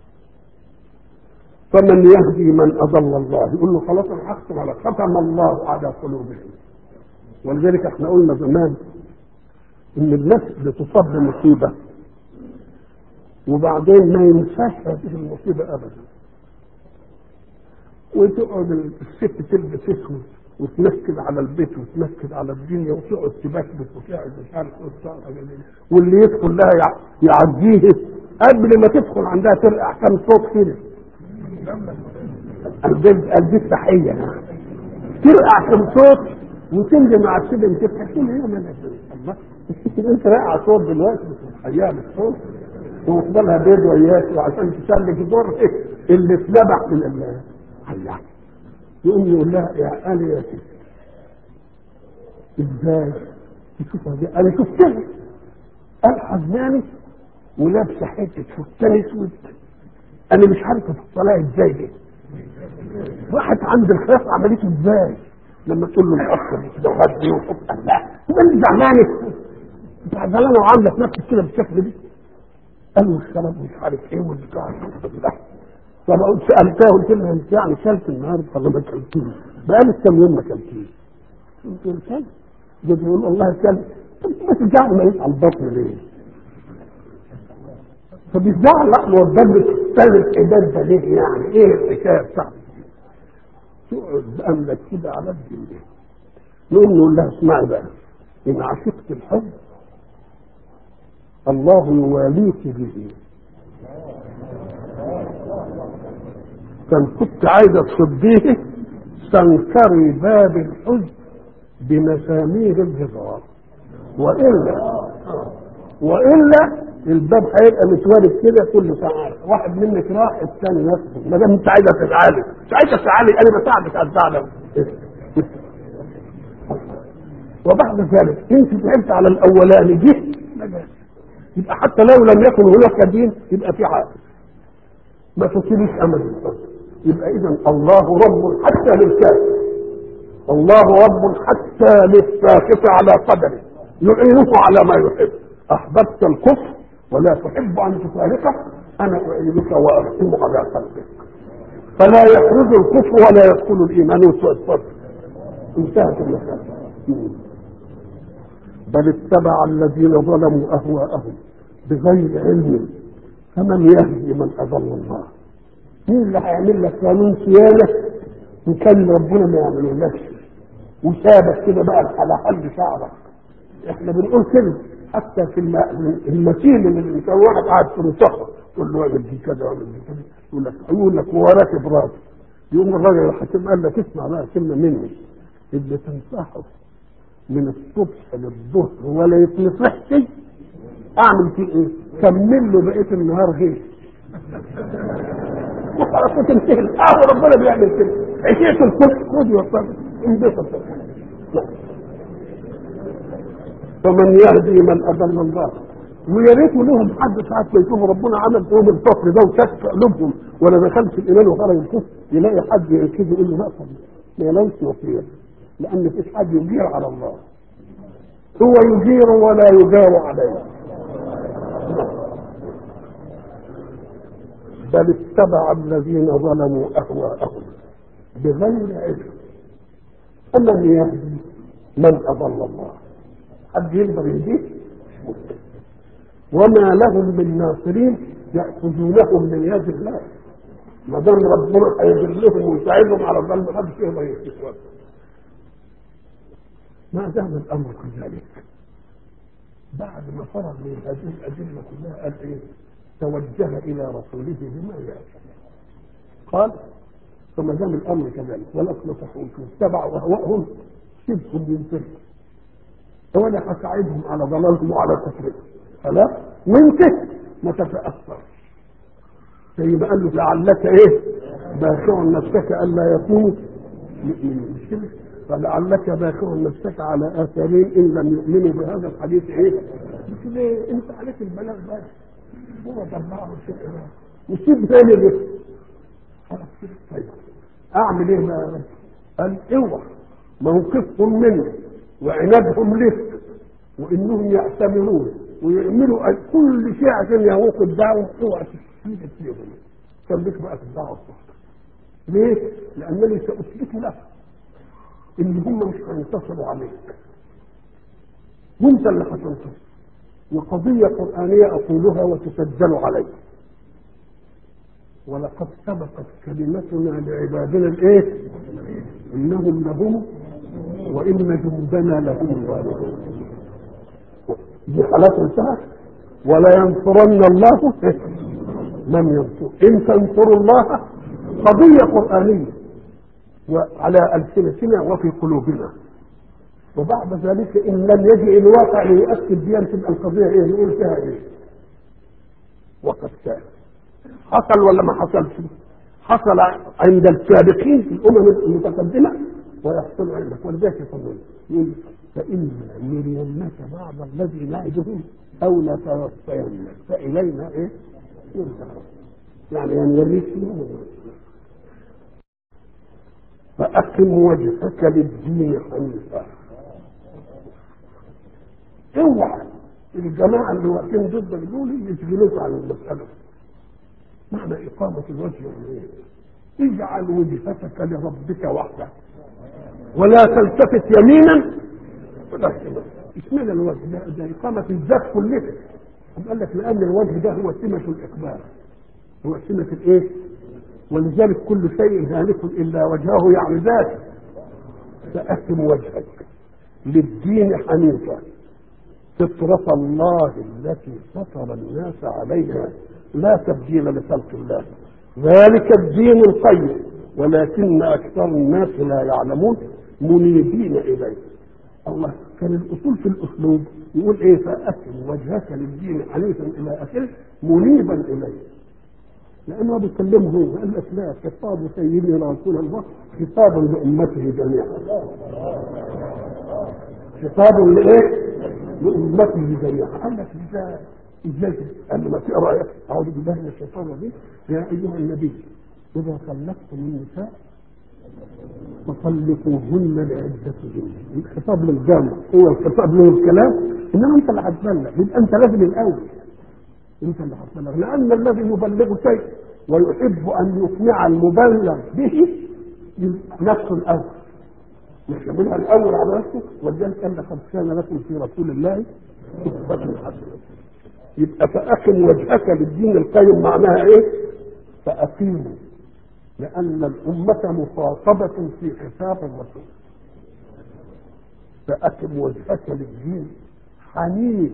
فمن يهدي من اضل الله يقول له خلاص انا هختم على ختم الله على قلوبهم ولذلك احنا قلنا زمان ان الناس بتصاب بمصيبه وبعدين ما ينساش هذه المصيبه ابدا وتقعد الست تلبس اسود وتنكد على البيت وتنكد على الدنيا وتقعد تبكبك وتقعد مش عارف ايه وبتاع الحاجات دي. واللي يدخل لها يع- يعديه قبل ما تدخل عندها ترقع كام صوت كده البيت البيت تحيه يعني ترقع كم صوت وتنزل مع السيدة انت بتحكي لي ايه مالك الله انت راقع صوت دلوقتي حياها بالصوت ويفضلها بيض وياك وعشان تسلك دور اللي اتذبح من الله الله يقوم يقول لها يا آلي يا ست ازاي تشوفها دي انا شفتها قال حزاني ولابسه حته فستان اسود انا مش عارف افصلها ازاي دي راحت عند الخلاف عملته ازاي لما تقول له متاخر كده وهدي وحط لا تبقى انت زعلانه انت زعلانه وعامله في نفسك كده بالشكل دي قال له الشرب مش عارف ايه والبتاع لا طب سالتها قلت لها انت يعني كلت النهارده ولا ما كلتيش؟ بقالك كام يوم ما كلتيش؟ قلت له كلت جيت يقول والله كلت طب بس الجعل ما يسال بطن ليه؟ فبيزعل لحظه والدم ثلاث عباد ده ليه يعني؟ ايه الحكايه بتاعته؟ تقعد بأملك كده على الدنيا نقوم نقول لها اسمعي بقى إن عشقت الحب الله يواليك به كان كنت عايزة تصديه سنكري باب الحزن بمسامير الجزار وإلا وإلا الباب هيبقى متوالد كده كل ساعة واحد منك راح الثاني يدخل ما دام انت عايزه تزعلي مش عايزه تزعلي انا بساعدك على الزعل وبعد ذلك انت تعبت على الاولاني جه ما جاش. يبقى حتى لو لم يكن هناك دين يبقى في عقل ما تصيبش امل يبقى اذا الله رب حتى للكافر الله رب حتى للساكت على قدره يعينه على ما يحب احببت الكفر ولا تحب ان تفارقه انا اعينك واختم على قلبك فلا يخرج الكفر ولا يدخل الايمان وسوء الصدر انتهت المساله بل اتبع الذين ظلموا اهواءهم بغير علم فمن يهدي من اضل الله مين اللي هيعمل لك قانون صيانه وكان ربنا ما يعملولكش وسابك كده بقى على حل شعرك احنا بنقول كده حتى في الم- المتين اللي كان واحد قاعد في مصحف تقول له اعمل دي كذا واعمل دي كذا يقول لك يقول لك هو راكب راسه يقوم الراجل الحكيم قال لك اسمع بقى كلمه مني اللي تنصحه من الصبح للظهر ولا يتنصحش اعمل فيه ايه؟ كمل له بقيه النهار غير وخلاص تنتهي اه ربنا بيعمل كده عشيت الصبح خد وصل انبسط فمن يهدي من اضل الله ويا ريت لهم حد ساعات ما يشوفوا ربنا عمل فيهم الفقر ده وشك قلوبهم ولا دخلش الايمان وخرج الكفر يلاقي حد ينكده يقول له لا طب ما يلاقيش وصيه لان مفيش حد يجير على الله هو يجير ولا يجار عليه بل اتبع الذين ظلموا اهواءهم بغير علم فمن يهدي من اضل الله حد يقدر يهديه مش ممكن وما لهم من ناصرين ياخذونهم من يد الله ما دام ربنا هيذلهم ويساعدهم على الظلم ما حدش يقدر يكتشفهم ما دام الامر كذلك بعد ما فرغ من هذه الادله كلها قال ايه؟ توجه الى رسوله بما ياتي قال فما دام الامر كذلك ولا تنصحون اتبعوا اهواءهم سيبهم ينتهي وانا هساعدهم على ضلالهم وعلى كفرهم خلاص وانت ما تتاثر زي ما قال له لعلك ايه باخع نفسك الا يكونوا مؤمنين مش كده فلعلك باخع نفسك على اثارهم ان لم يؤمنوا بهذا الحديث ايه مش ليه انت عليك البلاغ بس هو تبعه الشيء وسيب ثاني بس خلاص كده طيب اعمل ايه بقى قال اوعى موقفهم منه وعنادهم لك وانهم يعتبرون ويعملوا كل شيء عشان يعوقوا الدعوه اوعى تسيب فيهم خليك بقى في الدعوه الصح ليه؟ لانني ساثبت لك ان هم مش هينتصروا عليك وانت اللي هتنتصر وقضيه قرانيه اقولها وتسجل علي ولقد سبقت كلمتنا لعبادنا الايه انهم لهم وان جندنا لهم الغالبون دي حالات انتهت ولا ينصرن الله من ينصر ان تنصروا الله قضيه قرانيه وعلى السنتنا وفي قلوبنا وبعد ذلك ان لم يجئ الواقع ليؤكد بها تبقى القضيه ايه نقول فيها ايه وقد كان حصل ولا ما حصلش حصل عند السابقين في الامم المتقدمه ويحصل عندك ولذلك يقول يقول فإما نرينك بعض الذي نعدهم أو نتوفينك فإلينا إيه؟ يرجعون يعني نوريك فأقم وجهك للدين حنيفا اوعى الجماعة اللي واقفين ضد دول يشغلوك عن المسألة معنى إقامة الوجه يعني إيه؟ اجعل وجهتك لربك وحده ولا تلتفت يمينا ولا شمالا اشمعنى الوجه ده, ده إقامة الذات كلها قال لك لأن الوجه ده هو سمة الإقبال هو سمة الإيه؟ ولذلك كل شيء هالك إلا وجهه يعني ذاته فأقم وجهك للدين حنيفا فطرة الله التي فطر الناس عليها لا تبديل لخلق الله ذلك الدين القيم ولكن أكثر الناس لا يعلمون منيبين إليه الله كان الأصول في الأسلوب يقول إيه فأكل وجهك للدين حنيفا إلى آخره منيبا إليه لأنه بيكلمه هو قال لك لا خطاب سيدنا رسول الله خطاب لأمته جميعا خطاب لإيه؟ لأمته جميعا قال لك ازاي ازاي قال له ما تقرا اعوذ بالله من الشيطان الرجيم يا ايها النبي اذا طلقتم النساء فطلقوهن لعدتهن الخطاب للجامع هو الخطاب له الكلام انما انت اللي هتبلغ يبقى انت لازم الاول انت اللي هتبلغ لان الذي يبلغ شيء ويحب ان يقنع المبلغ به نفسه الاول يحملها الاول على نفسه ولذلك قال لقد كان لكم في رسول الله اسوه حسنه يبقى فاقم وجهك للدين القيم معناها ايه؟ فاقيموا لان الامه مخاطبه في خطاب الرسول فاقم وجهك للدين حنيف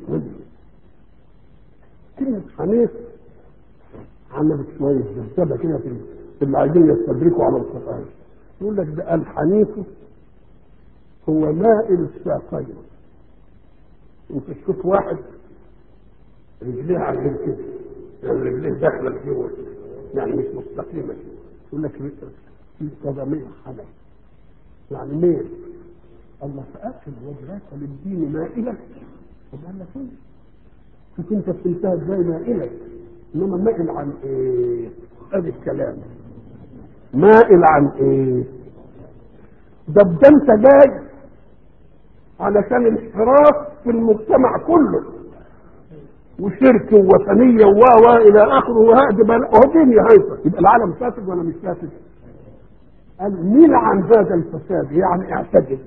كلمه حنيف عملت شويه زبده كده في اللي عايزين يستدركوا على القران يقول لك ده الحنيف هو مائل الساقين انت تشوف واحد رجليه على كده يعني رجليه داخله لجوه يعني مش مستقيمه يقول لك في قدمين حنف يعني ميل الله فاكل وجهك للدين مائلا طب قال لك ايه؟ شوف انت بتنتهي ازاي مائلا انما مائل عن ايه؟ ادي الكلام مائل عن ايه؟ ده ده انت جاي علشان انحراف في المجتمع كله وشرك ووثنيه و و الى اخره وهذا وهو دنيا هيصه يبقى العالم فاسد ولا مش فاسد؟ قال ميل عن هذا الفساد يعني اعتدل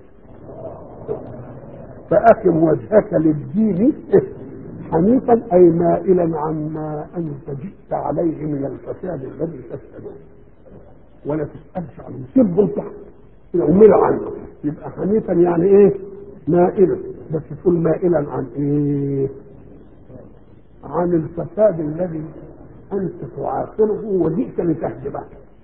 فأقم وجهك للدين حنيفا أي مائلا عما أنت جئت عليه من الفساد الذي تفسده ولا تسألش عنه سب البحر ومل عنه يبقى حنيفا يعني ايه مائلا بس تقول مائلا عن ايه عن الفساد الذي انت تعاصره وجئت لتهدمه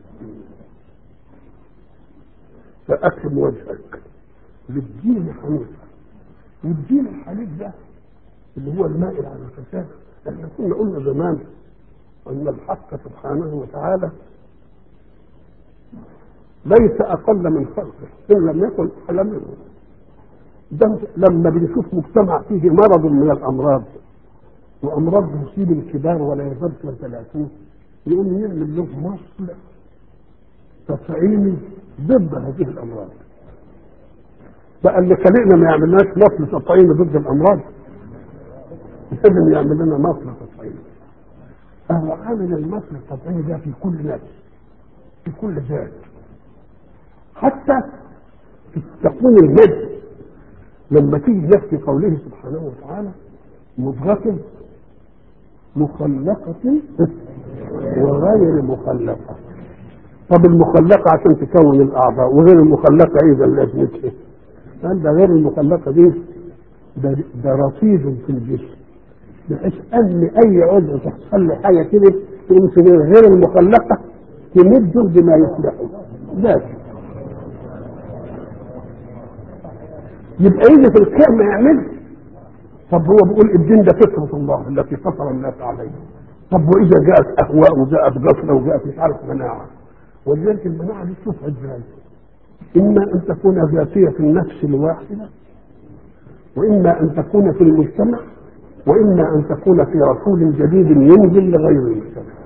فأقم وجهك للدين حنيفا والدين الحنيف ده اللي هو المائل على الفساد احنا كنا قلنا زمان ان الحق سبحانه وتعالى ليس اقل من خلقه ان لم يكن اعلى منه ده لما بنشوف مجتمع فيه مرض من الامراض وامراض تصيب الكبار ولا يزال ثلاثين يقوم يعمل له مصل تطعيمي ضد هذه الامراض بقى اللي خلقنا ما يعملناش مصل تطعيمي ضد الامراض لازم يعمل لنا مصل تطعيمي فهو عامل المصل التطعيمي ده في كل نفس في كل ذات حتى في تكوين المد لما تيجي نفس قوله سبحانه وتعالى مضغة مخلقة وغير مخلقة طب المخلقة عشان تكون الأعضاء وغير المخلقة إذا لازمتها قال ده غير المخلقة دي ده, ده رصيد في الجسم بحيث أن أي عضو تحصل له حاجة كده تقوم في غير المخلقة تمده بما يصلحه لازم يبقى يجي في الكون ما يعملش طب هو بيقول الدين ده فطرة الله التي فطر الناس عليها طب وإذا جاءت أهواء وجاءت غفلة وجاءت مش عارف مناعة ولذلك المناعة دي تشوف ازاي إما أن تكون ذاتية في النفس الواحدة وإما أن تكون في المجتمع وإما أن تكون في رسول جديد ينزل لغير المجتمع